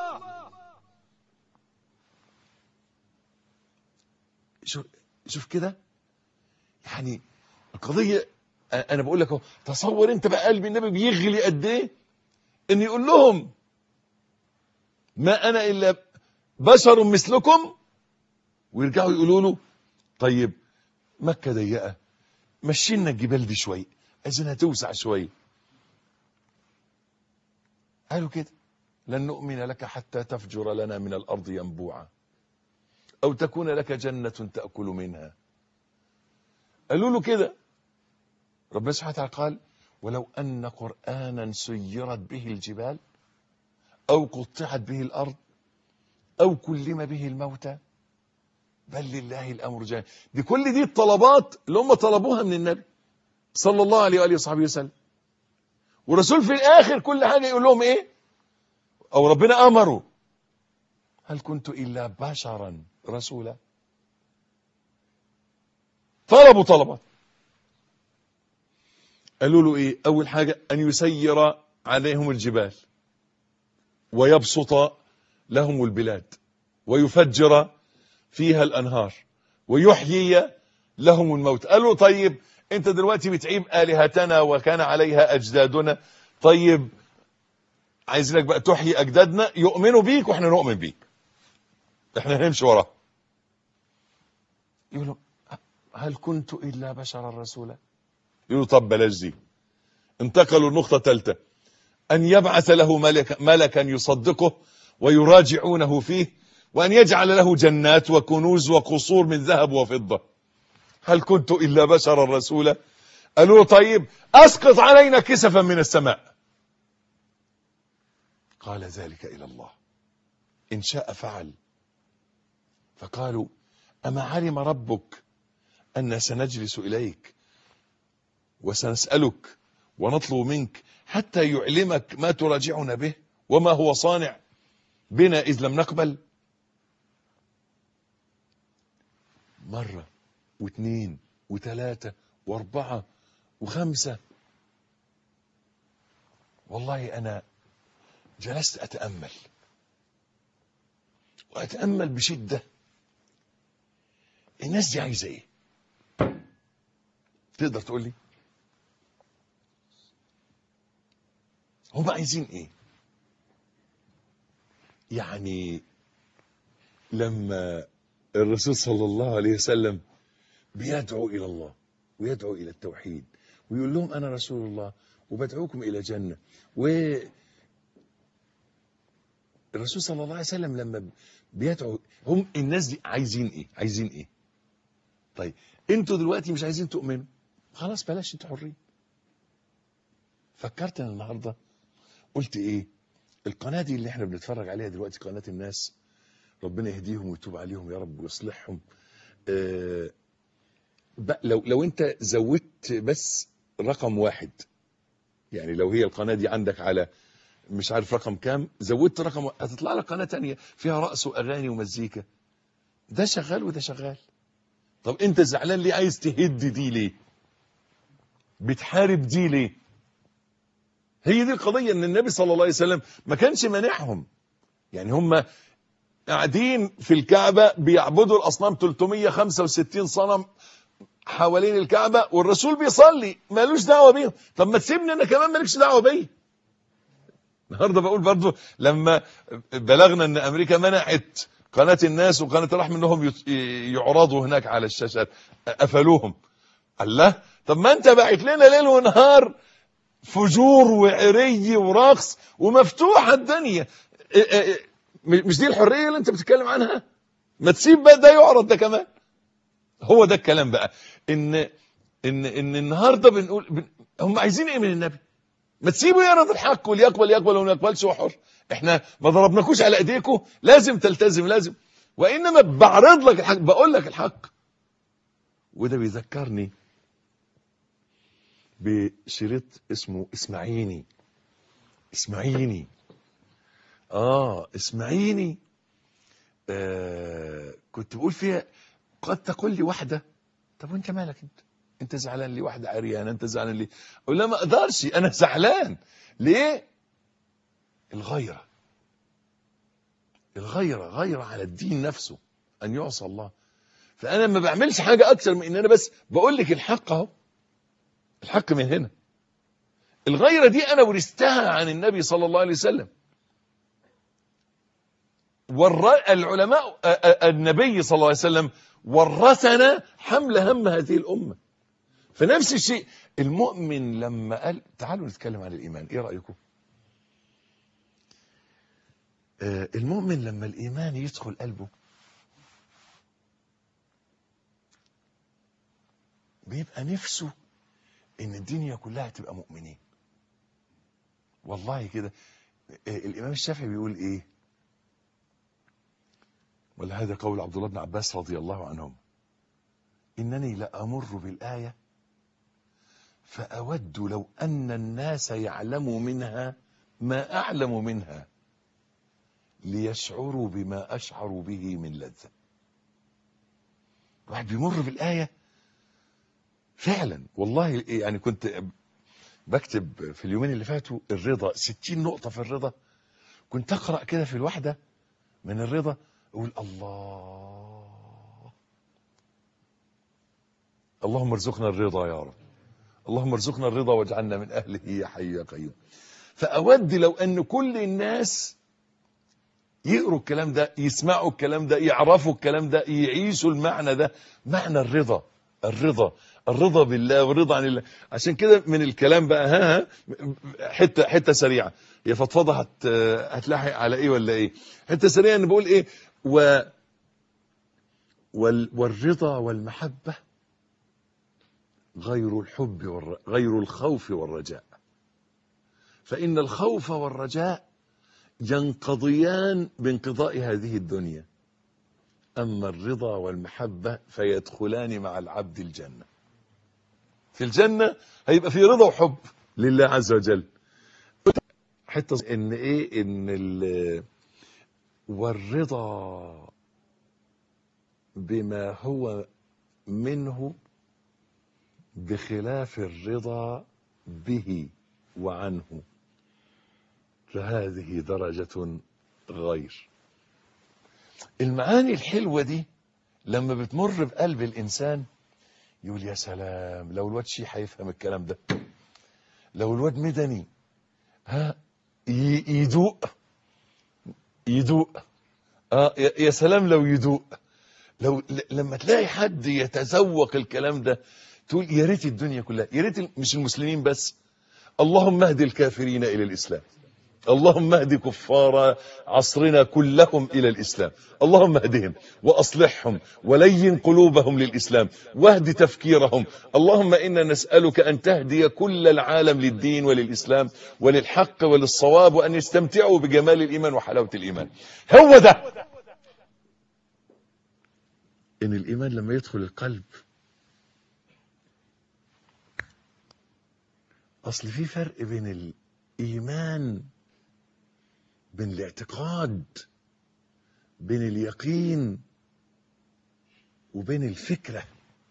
شوف شوف كده يعني القضيه انا بقول لك اهو تصور انت بقى قلب النبي بيغلي قد ايه ان يقول لهم ما انا الا بشر مثلكم ويرجعوا يقولوا له طيب مكة ضيقة مشينا الجبال دي شوية عايزينها توسع شوية قالوا كده لن نؤمن لك حتى تفجر لنا من الأرض ينبوعا أو تكون لك جنة تأكل منها قالوا له كده ربنا سبحانه وتعالى قال ولو أن قرآنا سيرت به الجبال أو قطعت به الأرض أو كلم به الموتى بل لله الامر جميعا دي كل دي الطلبات اللي هم طلبوها من النبي صلى الله عليه واله وصحبه وسلم والرسول في الاخر كل حاجه يقول لهم ايه او ربنا امره هل كنت الا بشرا رسولا طلبوا طلبات قالوا له ايه اول حاجه ان يسير عليهم الجبال ويبسط لهم البلاد ويفجر فيها الأنهار ويحيي لهم الموت قالوا طيب انت دلوقتي بتعيب آلهتنا وكان عليها أجدادنا طيب عايزينك بقى تحيي أجدادنا يؤمنوا بيك واحنا نؤمن بيك احنا هنمشي وراه يقولوا هل كنت إلا بشرا رسولا يقولوا طب بلاش دي انتقلوا النقطة ثالثة أن يبعث له ملك ملكا يصدقه ويراجعونه فيه وأن يجعل له جنات وكنوز وقصور من ذهب وفضة هل كنت إلا بشرا رسولا قالوا له طيب أسقط علينا كسفا من السماء قال ذلك إلى الله إن شاء فعل فقالوا أما علم ربك أن سنجلس إليك وسنسألك ونطلب منك حتى يعلمك ما تراجعنا به وما هو صانع بنا إذ لم نقبل مرة واثنين وثلاثة واربعة وخمسة والله أنا جلست أتأمل وأتأمل بشدة الناس دي عايزة إيه تقدر تقول لي هم عايزين إيه يعني لما الرسول صلى الله عليه وسلم بيدعو إلى الله ويدعو إلى التوحيد ويقول لهم أنا رسول الله وبدعوكم إلى جنة و الرسول صلى الله عليه وسلم لما بيدعو هم الناس دي عايزين ايه عايزين ايه طيب انتوا دلوقتي مش عايزين تؤمنوا خلاص بلاش انتوا حرين فكرت انا النهارده قلت ايه القناه دي اللي احنا بنتفرج عليها دلوقتي قناه الناس ربنا يهديهم ويتوب عليهم يا رب ويصلحهم آه بق- لو لو انت زودت بس رقم واحد يعني لو هي القناه دي عندك على مش عارف رقم كام زودت رقم هتطلع لك قناه تانية فيها رقص واغاني ومزيكا ده شغال وده شغال طب انت زعلان ليه عايز تهد دي ليه بتحارب دي ليه هي دي القضيه ان النبي صلى الله عليه وسلم ما كانش مانعهم يعني هم قاعدين في الكعبه بيعبدوا الاصنام 365 صنم حوالين الكعبه والرسول بيصلي مالوش دعوه بيهم طب ما تسيبني انا كمان مالكش دعوه بيا النهارده بقول برضو لما بلغنا ان امريكا منعت قناه الناس وقناه الرحمه انهم يت- يعرضوا هناك على الشاشات قفلوهم الله طب ما انت باعت لنا ليل ونهار فجور وعري ورقص ومفتوحه الدنيا إيه إيه إيه، مش دي الحريه اللي انت بتتكلم عنها ما تسيب بقى ده يعرض ده كمان هو ده الكلام بقى ان ان ان النهارده بنقول بن هم عايزين ايه من النبي ما تسيبوا يعرض الحق واللي يقبل يقبل وما يقبلش هو حر احنا ما ضربناكوش على ايديكم لازم تلتزم لازم وانما بعرض لك الحق بقول لك الحق وده بيذكرني بشريط اسمه اسمعيني اسمعيني اه اسمعيني آه كنت بقول فيها قد تقول لي واحده طب وانت مالك انت انت زعلان ليه واحده عريانه انت زعلان ليه اقول لها ما اقدرش انا زعلان ليه الغيره الغيره غيره على الدين نفسه ان يعصى الله فانا ما بعملش حاجه اكتر من ان انا بس بقول لك الحق اهو الحق من هنا الغيره دي انا ورثتها عن النبي صلى الله عليه وسلم والر... العلماء آ- آ- النبي صلى الله عليه وسلم ورثنا حمل هم هذه الامه فنفس الشيء المؤمن لما قال تعالوا نتكلم عن الايمان ايه رايكم آه، المؤمن لما الايمان يدخل قلبه بيبقى نفسه ان الدنيا كلها تبقى مؤمنين والله كده آه، الامام الشافعي بيقول ايه ولا هذا قول عبد الله بن عباس رضي الله عنهم انني لامر بالايه فاود لو ان الناس يعلموا منها ما اعلم منها ليشعروا بما اشعر به من لذه واحد بيمر بالايه فعلا والله يعني كنت بكتب في اليومين اللي فاتوا الرضا 60 نقطه في الرضا كنت اقرا كده في الواحده من الرضا اقول الله اللهم ارزقنا الرضا يا رب اللهم ارزقنا الرضا واجعلنا من اهله يا حي يا قيوم فاود لو ان كل الناس يقروا الكلام ده يسمعوا الكلام ده يعرفوا الكلام ده يعيشوا المعنى ده معنى الرضا الرضا الرضا بالله والرضا عن الله عشان كده من الكلام بقى ها ها حته حته سريعه يا فضفضه هت هتلاحق على ايه ولا ايه حته سريعه ان بقول ايه و وال والرضا والمحبه غير الحب والر... غير الخوف والرجاء فإن الخوف والرجاء ينقضيان بانقضاء هذه الدنيا أما الرضا والمحبة فيدخلان مع العبد الجنة في الجنة هيبقى في رضا وحب لله عز وجل حتى ان ايه ان ال والرضا بما هو منه بخلاف الرضا به وعنه فهذه درجة غير المعاني الحلوة دي لما بتمر بقلب الإنسان يقول يا سلام لو الواد شي هيفهم الكلام ده لو الواد مدني ها ي- يدوق يدوق اه يا يا سلام لو يدوق لو ل- لما تلاقي حد يتذوق الكلام ده تقول يا ريت الدنيا كلها يا ريت ال- مش المسلمين بس اللهم اهد الكافرين الى الاسلام اللهم اهد كفار عصرنا كلهم الى الاسلام اللهم اهدهم واصلحهم ولين قلوبهم للاسلام واهد تفكيرهم اللهم انا نسالك ان تهدي كل العالم للدين وللاسلام وللحق وللصواب وان يستمتعوا بجمال الايمان وحلاوه الايمان هو ده ان الايمان لما يدخل القلب اصل في فرق بين الايمان بين الاعتقاد بين اليقين وبين الفكره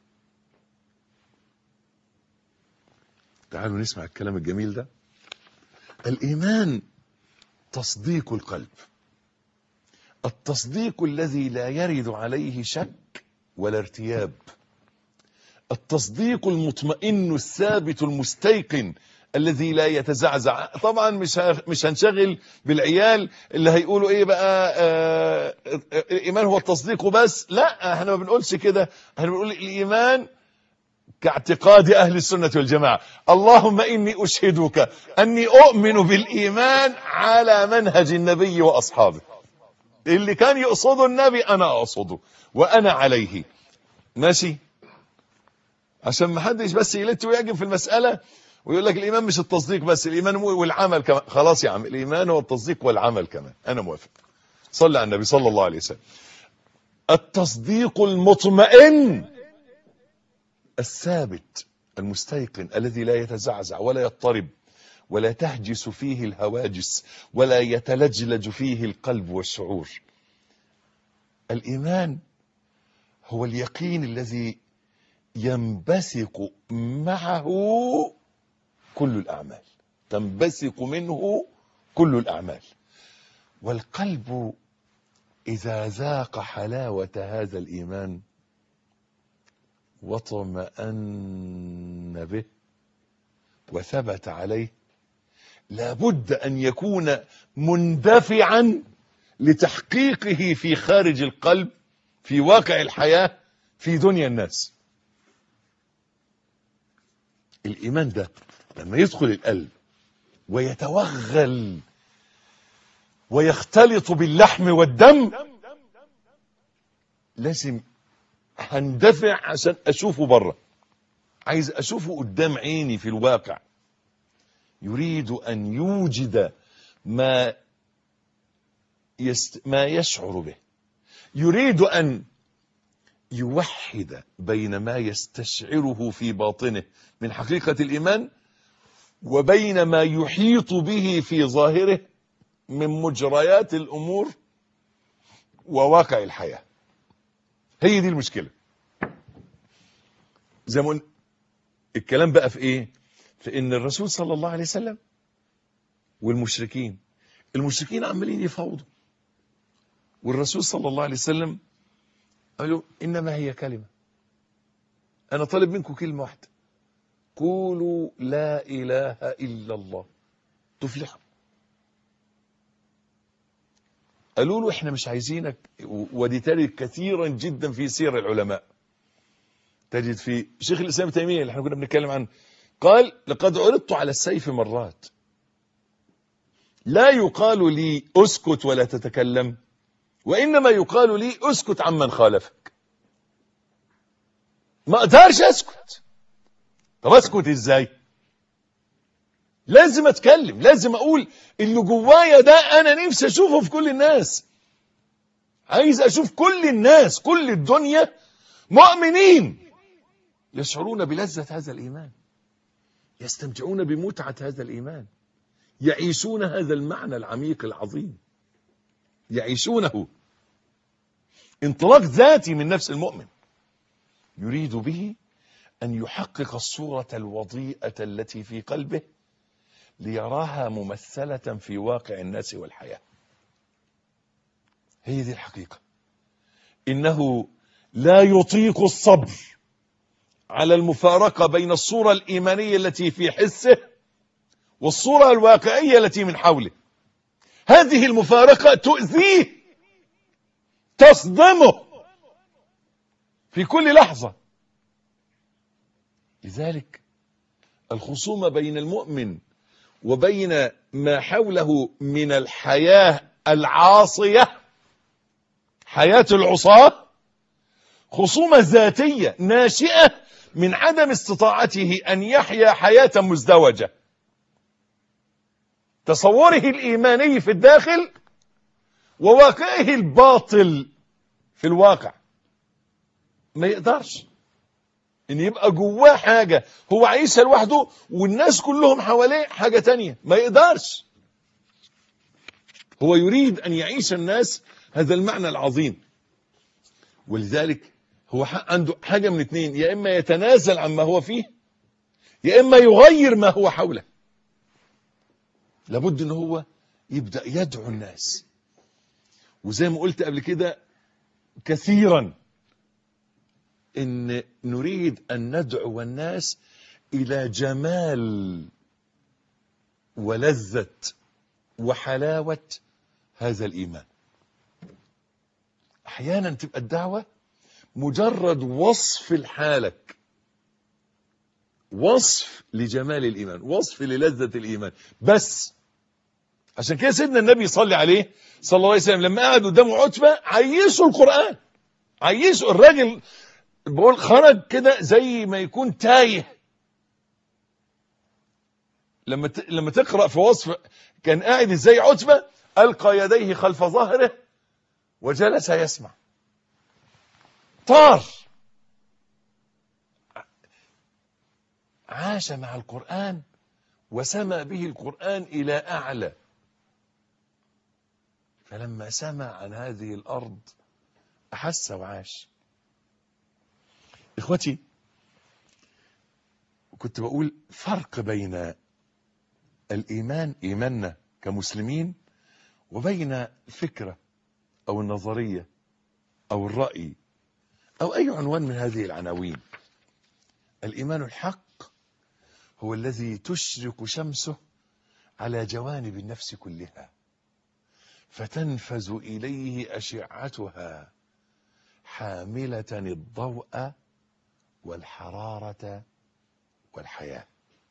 تعالوا نسمع الكلام الجميل ده الايمان تصديق القلب التصديق الذي لا يرد عليه شك ولا ارتياب التصديق المطمئن الثابت المستيقن الذي لا يتزعزع طبعا مش ه- مش هنشغل بالعيال اللي هيقولوا ايه بقى آه آه، الايمان هو التصديق وبس لا احنا ما بنقولش كده احنا بنقول الايمان كاعتقاد اهل السنه والجماعه اللهم اني اشهدك اني اؤمن بالايمان على منهج النبي واصحابه اللي كان يقصده النبي انا اقصده وانا عليه ماشي عشان ما حدش بس يلت ويعجب في المسألة ويقول لك الإيمان مش التصديق بس الإيمان مو- والعمل كمان خلاص يا عم الإيمان هو التصديق والعمل كمان أنا موافق صلى على النبي صلى الله عليه وسلم التصديق المطمئن الثابت المستيقن الذي لا يتزعزع ولا يضطرب ولا تهجس فيه الهواجس ولا يتلجلج فيه القلب والشعور الإيمان هو اليقين الذي ينبثق معه كل الأعمال تنبثق منه كل الأعمال والقلب إذا ذاق حلاوة هذا الإيمان واطمأن به وثبت عليه لابد أن يكون مندفعا لتحقيقه في خارج القلب في واقع الحياة في دنيا الناس الإيمان ده لما يدخل القلب ويتوغل ويختلط باللحم والدم لازم هندفع عشان أشوفه بره عايز أشوفه قدام عيني في الواقع يريد أن يوجد ما يست... ما يشعر به يريد أن يوحد بين ما يستشعره في باطنه من حقيقة الإيمان وبين ما يحيط به في ظاهره من مجريات الأمور وواقع الحياة هي دي المشكلة زي ما قلنا الكلام بقى في ايه في ان الرسول صلى الله عليه وسلم والمشركين المشركين عمالين يفاوضوا والرسول صلى الله عليه وسلم قال له انما هي كلمه انا طالب منكم كلمه واحده قولوا لا اله الا الله تفلحوا قالوا له احنا مش عايزينك ودي ترد كثيرا جدا في سير العلماء تجد في شيخ الاسلام ابن تيميه اللي احنا كنا بنتكلم عنه قال لقد عرضت على السيف مرات لا يقال لي اسكت ولا تتكلم وانما يقال لي اسكت عمن خالفك ما اقدرش اسكت طب اسكت ازاي لازم اتكلم لازم اقول اللي جوايا ده انا نفسي اشوفه في كل الناس عايز اشوف كل الناس كل الدنيا مؤمنين يشعرون بلذة هذا الإيمان يستمتعون بمتعة هذا الإيمان يعيشون هذا المعنى العميق العظيم يعيشونه انطلاق ذاتي من نفس المؤمن يريد به أن يحقق الصورة الوضيئة التي في قلبه ليراها ممثلة في واقع الناس والحياة هي دي الحقيقة إنه لا يطيق الصبر على المفارقة بين الصورة الإيمانية التي في حسه والصورة الواقعية التي من حوله هذه المفارقة تؤذيه تصدمه في كل لحظة لذلك الخصومة بين المؤمن وبين ما حوله من الحياة العاصية حياة العصاة خصومة ذاتية ناشئة من عدم استطاعته أن يحيا حياة مزدوجة تصوره الإيماني في الداخل وواقعه الباطل في الواقع ما يقدرش ان يبقى جواه حاجة هو عايشها لوحده والناس كلهم حواليه حاجة تانية ما يقدرش هو يريد ان يعيش الناس هذا المعنى العظيم ولذلك هو عنده حاجة من اتنين يا اما يتنازل عما هو فيه يا اما يغير ما هو حوله لابد ان هو يبدأ يدعو الناس وزي ما قلت قبل كده كثيرا ان نريد ان ندعو الناس الى جمال ولذة وحلاوة هذا الايمان احيانا تبقى الدعوة مجرد وصف لحالك وصف لجمال الايمان وصف للذة الايمان بس عشان كده سيدنا النبي صلى عليه صلى الله عليه وسلم لما قعد قدامه عتبة عيشه القرآن عيشه الراجل بقول خرج كده زي ما يكون تايه لما ت... لما تقرا في وصف كان قاعد ازاي عتبه القى يديه خلف ظهره وجلس يسمع طار عاش مع القران وسمى به القران الى اعلى فلما سمع عن هذه الارض احس وعاش اخوتي كنت بقول فرق بين الايمان ايماننا كمسلمين وبين الفكرة او النظرية او الرأي او اي عنوان من هذه العناوين الايمان الحق هو الذي تشرق شمسه على جوانب النفس كلها فتنفذ اليه اشعتها حاملة الضوء والحرارة والحياة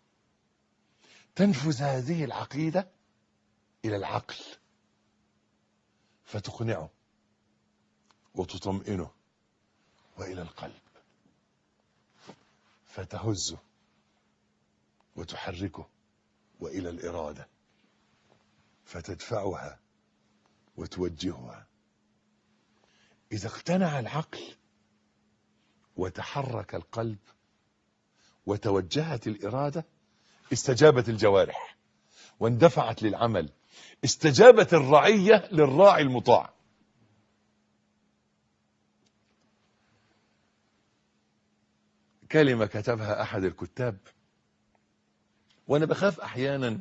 تنفذ هذه العقيدة إلى العقل فتقنعه وتطمئنه وإلى القلب فتهزه وتحركه وإلى الإرادة فتدفعها وتوجهها إذا اقتنع العقل وتحرك القلب وتوجهت الإرادة استجابت الجوارح واندفعت للعمل استجابت الرعية للراعي المطاع كلمة كتبها أحد الكتاب وأنا بخاف أحيانا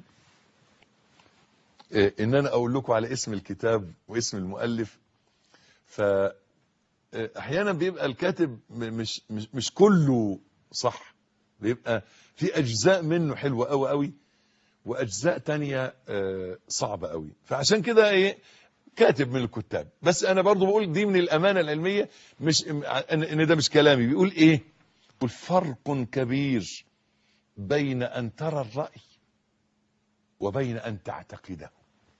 إيه، إن أنا أقول لكم على اسم الكتاب واسم المؤلف ف احيانا بيبقى الكاتب م- مش مش مش كله صح بيبقى في اجزاء منه حلوه قوي قوي واجزاء تانية آه، صعبه قوي فعشان كده ايه كاتب من الكتاب بس انا برضو بقول دي من الامانه العلميه مش ان إن ده مش كلامي بيقول ايه بيقول فرق كبير بين ان ترى الراي وبين ان تعتقده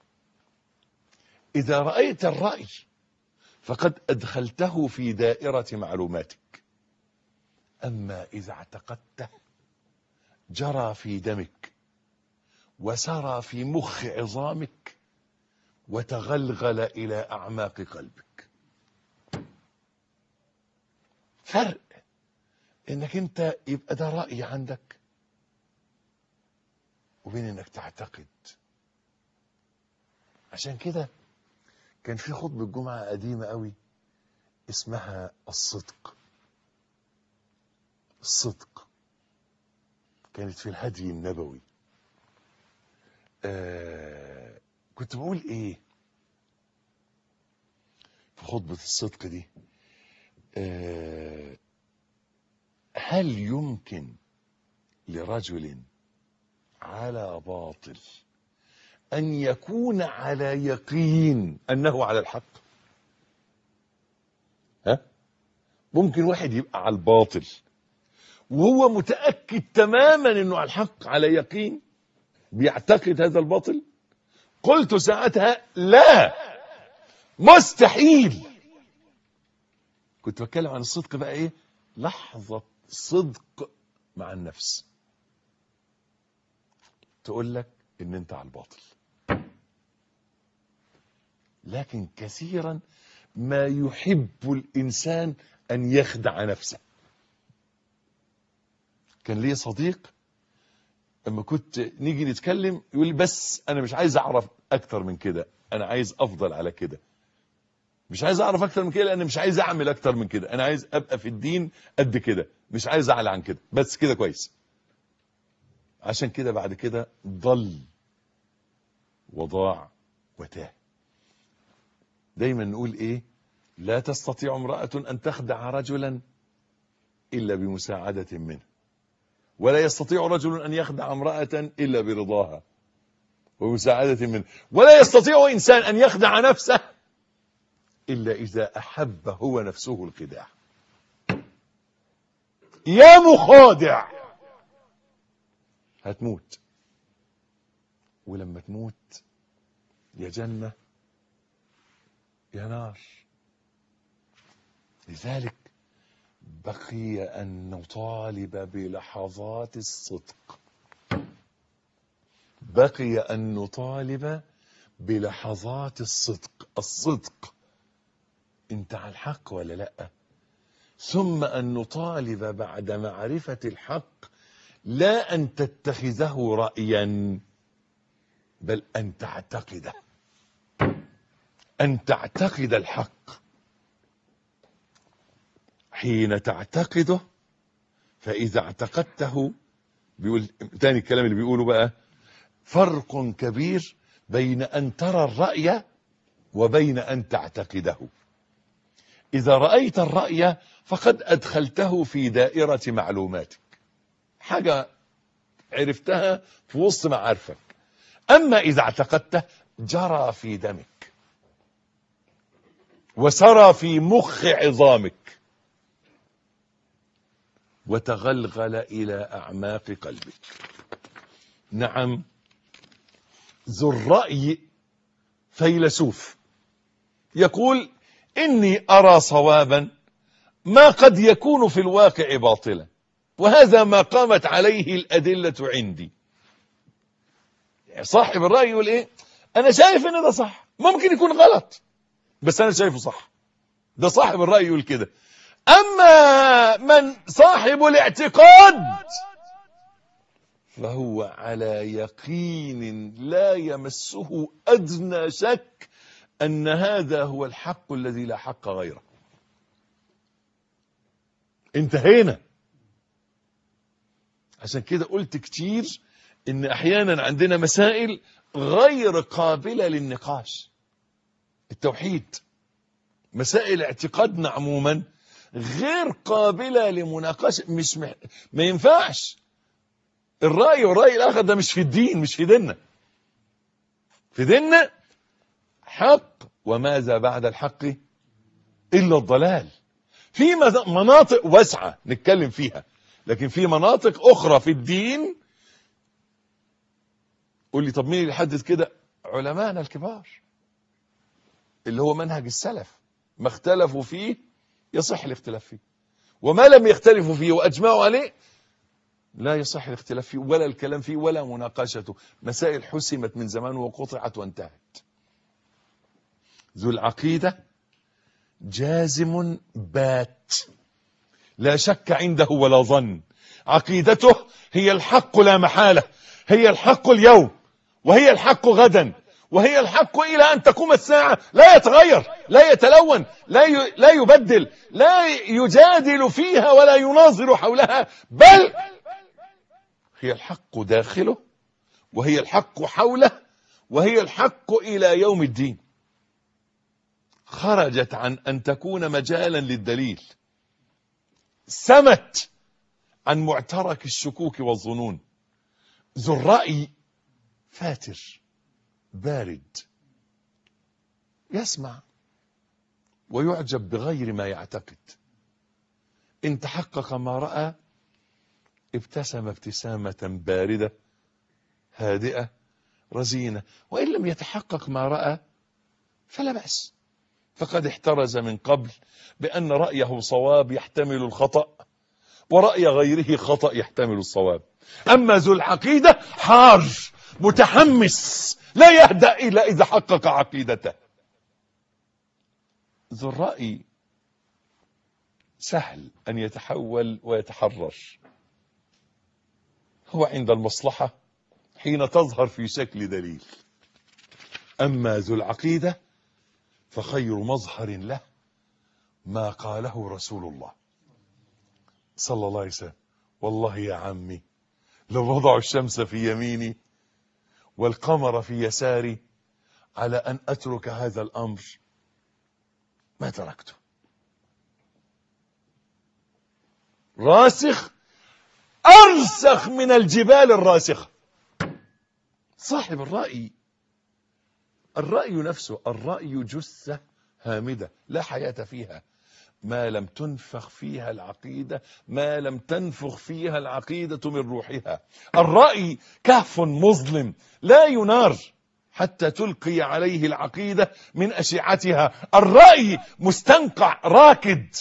اذا رايت الراي فقد أدخلته في دائرة معلوماتك أما إذا اعتقدته جرى في دمك وسرى في مخ عظامك وتغلغل إلى أعماق قلبك فرق إنك أنت يبقى ده رأي عندك وبين إنك تعتقد عشان كده كان في خطبة جمعة قديمة قوي اسمها الصدق الصدق كانت في الهدي النبوي آه كنت بقول ايه في خطبة الصدق دي آه هل يمكن لرجل على باطل أن يكون على يقين أنه على الحق ها ممكن واحد يبقى على الباطل وهو متأكد تماما أنه على الحق على يقين بيعتقد هذا الباطل قلت ساعتها لا مستحيل كنت بتكلم عن الصدق بقى ايه لحظة صدق مع النفس تقول لك ان انت على الباطل لكن كثيرا ما يحب الانسان ان يخدع نفسه كان لي صديق لما كنت نيجي نتكلم يقول لي بس انا مش عايز اعرف اكتر من كده انا عايز افضل على كده مش عايز اعرف اكتر من كده لان مش عايز اعمل اكتر من كده انا عايز ابقى في الدين قد كده مش عايز اعلى عن كده بس كده كويس عشان كده بعد كده ضل وضاع وتاه دايما نقول ايه لا تستطيع امرأة ان تخدع رجلا الا بمساعدة منه ولا يستطيع رجل ان يخدع امرأة الا برضاها ومساعدة منه ولا يستطيع انسان ان يخدع نفسه إلا إذا أحب هو نفسه الخداع يا مخادع هتموت ولما تموت يا جنة يا نار لذلك بقي أن نطالب بلحظات الصدق بقي أن نطالب بلحظات الصدق الصدق انت على الحق ولا لا ثم ان نطالب بعد معرفة الحق لا ان تتخذه رأيا بل ان تعتقده ان تعتقد الحق حين تعتقده فاذا اعتقدته بيقول تاني الكلام اللي بيقوله بقى فرق كبير بين ان ترى الرأي وبين ان تعتقده إذا رأيت الرأي فقد أدخلته في دائرة معلوماتك حاجة عرفتها في وسط معارفك أما إذا اعتقدته جرى في دمك وسرى في مخ عظامك وتغلغل إلى أعماق قلبك نعم ذو الرأي فيلسوف يقول إني أرى صوابا ما قد يكون في الواقع باطلا وهذا ما قامت عليه الأدلة عندي صاحب الرأي يقول إيه أنا شايف إن ده صح ممكن يكون غلط بس أنا شايفه صح ده صاحب الرأي يقول كده أما من صاحب الاعتقاد فهو على يقين لا يمسه أدنى شك أن هذا هو الحق الذي لا حق غيره انتهينا عشان كده قلت كتير ان احيانا عندنا مسائل غير قابلة للنقاش التوحيد مسائل اعتقادنا عموما غير قابلة لمناقشة مش مح... ما ينفعش الرأي والرأي الآخر ده مش في الدين مش في ديننا في ديننا حق وماذا بعد الحق إلا الضلال في مناطق واسعة نتكلم فيها لكن في مناطق أخرى في الدين قول لي طب مين اللي يحدد كده علماءنا الكبار اللي هو منهج السلف ما اختلفوا فيه يصح الاختلاف فيه وما لم يختلفوا فيه وأجمعوا عليه لا يصح الاختلاف فيه ولا الكلام فيه ولا مناقشته مسائل حسمت من زمان وقطعت وانتهت ذو العقيدة جازم بات لا شك عنده ولا ظن عقيدته هي الحق لا محالة هي الحق اليوم وهي الحق غدا وهي الحق إلى أن تقوم الساعة لا يتغير لا يتلون لا ي... لا يبدل لا يجادل فيها ولا يناظر حولها بل هي الحق داخله وهي الحق حوله وهي الحق إلى يوم الدين خرجت عن أن تكون مجالا للدليل سمت عن معترك الشكوك والظنون ذو الرأي فاتر بارد يسمع ويعجب بغير ما يعتقد إن تحقق ما رأى ابتسم ابتسامة باردة هادئة رزينة وإن لم يتحقق ما رأى فلا بأس فقد احترز من قبل بأن رأيه صواب يحتمل الخطأ ورأي غيره خطأ يحتمل الصواب أما ذو العقيدة حار متحمس لا يهدأ إلا إذا حقق عقيدته ذو الرأي سهل أن يتحول ويتحرر هو عند المصلحة حين تظهر في شكل دليل أما ذو العقيدة فخير مظهر له ما قاله رسول الله صلى الله عليه وسلم والله يا عمي لو وضعوا الشمس في يميني والقمر في يساري على أن أترك هذا الأمر ما تركته راسخ أرسخ من الجبال الراسخة صاحب الرأي الرأي نفسه الرأي جثة هامدة لا حياة فيها ما لم تنفخ فيها العقيدة ما لم تنفخ فيها العقيدة من روحها الرأي كهف مظلم لا ينار حتى تلقي عليه العقيدة من أشعتها الرأي مستنقع راكد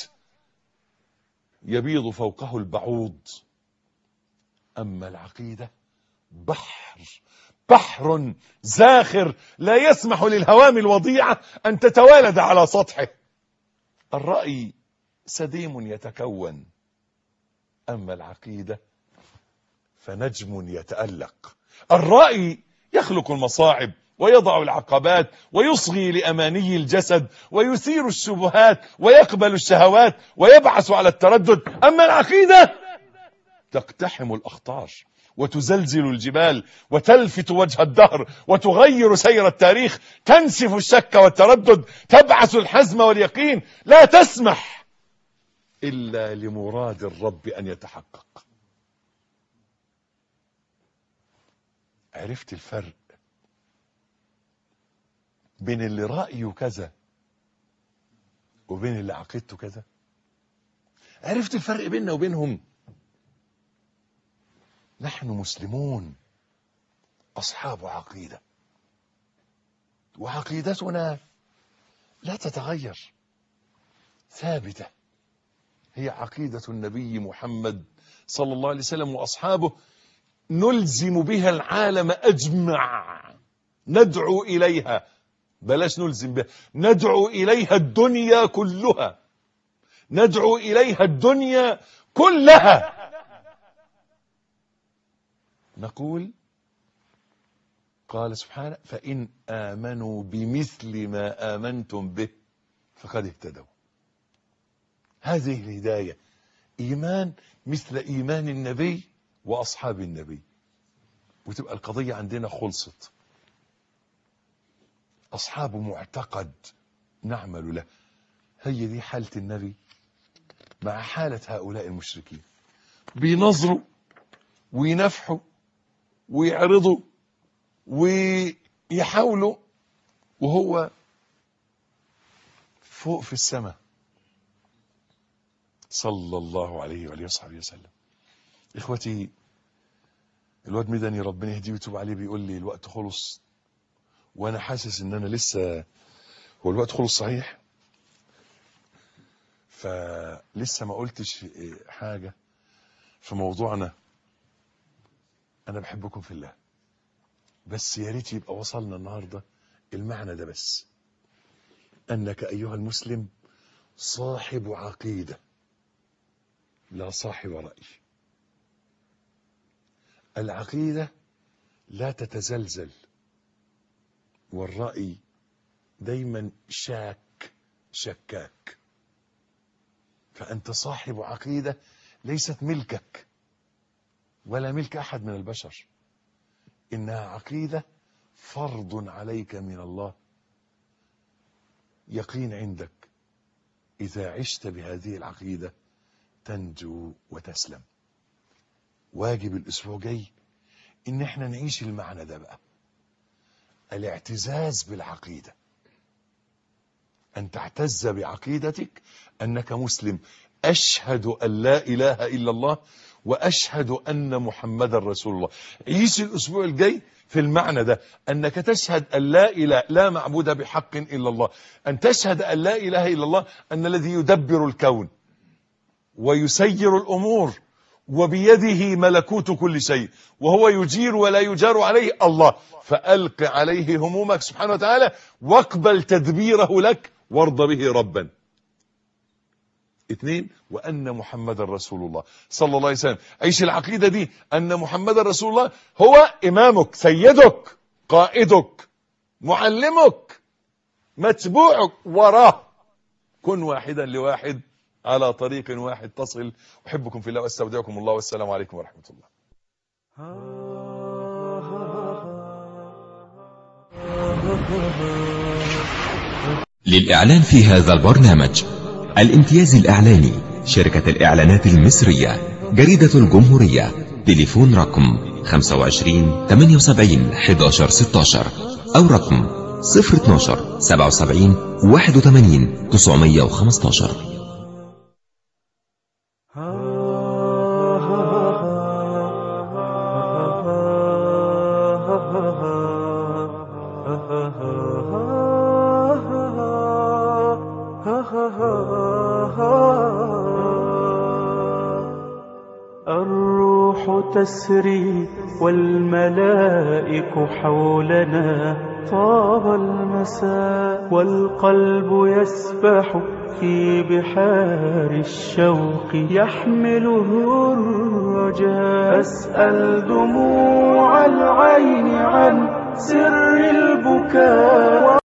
يبيض فوقه البعوض أما العقيدة بحر بحر زاخر لا يسمح للهوام الوضيعة أن تتوالد على سطحه الرأي سديم يتكون أما العقيدة فنجم يتألق الرأي يخلق المصاعب ويضع العقبات ويصغي لأماني الجسد ويثير الشبهات ويقبل الشهوات ويبعث على التردد أما العقيدة تقتحم الأخطار وتزلزل الجبال وتلفت وجه الدهر وتغير سير التاريخ تنسف الشك والتردد تبعث الحزم واليقين لا تسمح إلا لمراد الرب أن يتحقق عرفت الفرق بين اللي رأيه كذا وبين اللي عقيدته كذا عرفت الفرق بيننا وبينهم نحن مسلمون أصحاب عقيدة وعقيدتنا لا تتغير ثابتة هي عقيدة النبي محمد صلى الله عليه وسلم وأصحابه نلزم بها العالم أجمع ندعو إليها بلاش نلزم بها ندعو إليها الدنيا كلها ندعو إليها الدنيا كلها نقول قال سبحانه فإن آمنوا بمثل ما آمنتم به فقد اهتدوا هذه الهداية إيمان مثل إيمان النبي وأصحاب النبي وتبقى القضية عندنا خلصت أصحاب معتقد نعمل له هي دي حالة النبي مع حالة هؤلاء المشركين بينظروا وينفحوا ويعرضوا ويحاولوا وهو فوق في السماء صلى الله عليه وعليه وصحبه وسلم اخوتي الواد مدني ربنا يهديه ويتوب عليه بيقول لي الوقت خلص وانا حاسس ان انا لسه هو الوقت خلص صحيح فلسه ما قلتش حاجة في موضوعنا انا بحبكم في الله بس يا ريت يبقى وصلنا النهارده المعنى ده بس انك ايها المسلم صاحب عقيده لا صاحب راي العقيده لا تتزلزل والراي دايما شاك شكاك فانت صاحب عقيده ليست ملكك ولا ملك احد من البشر انها عقيده فرض عليك من الله يقين عندك اذا عشت بهذه العقيده تنجو وتسلم واجب الاسبوع جاي ان احنا نعيش المعنى ده بقى الاعتزاز بالعقيدة أن تعتز بعقيدتك أنك مسلم أشهد أن لا إله إلا الله وأشهد أن محمد رسول الله عيش الأسبوع الجاي في المعنى ده أنك تشهد أن لا إله لا معبود بحق إلا الله أن تشهد أن لا إله إلا الله أن الذي يدبر الكون ويسير الأمور وبيده ملكوت كل شيء وهو يجير ولا يجار عليه الله فألق عليه همومك سبحانه وتعالى واقبل تدبيره لك وارض به ربا اثنين وأن محمد رسول الله صلى الله عليه وسلم عيش العقيدة دي أن محمد رسول الله هو إمامك سيدك قائدك معلمك متبوعك وراه كن واحدا لواحد على طريق واحد تصل أحبكم في الله واستودعكم الله والسلام عليكم ورحمة الله للإعلان في هذا البرنامج الامتياز الإعلاني شركة الإعلانات المصرية جريدة الجمهورية تليفون رقم 25 78 11 16 أو رقم 012 77 81 915 الروح تسري والملائك حولنا طاب المساء والقلب يسبح في بحار الشوق يحمله الرجاء أسأل دموع العين عن سر البكاء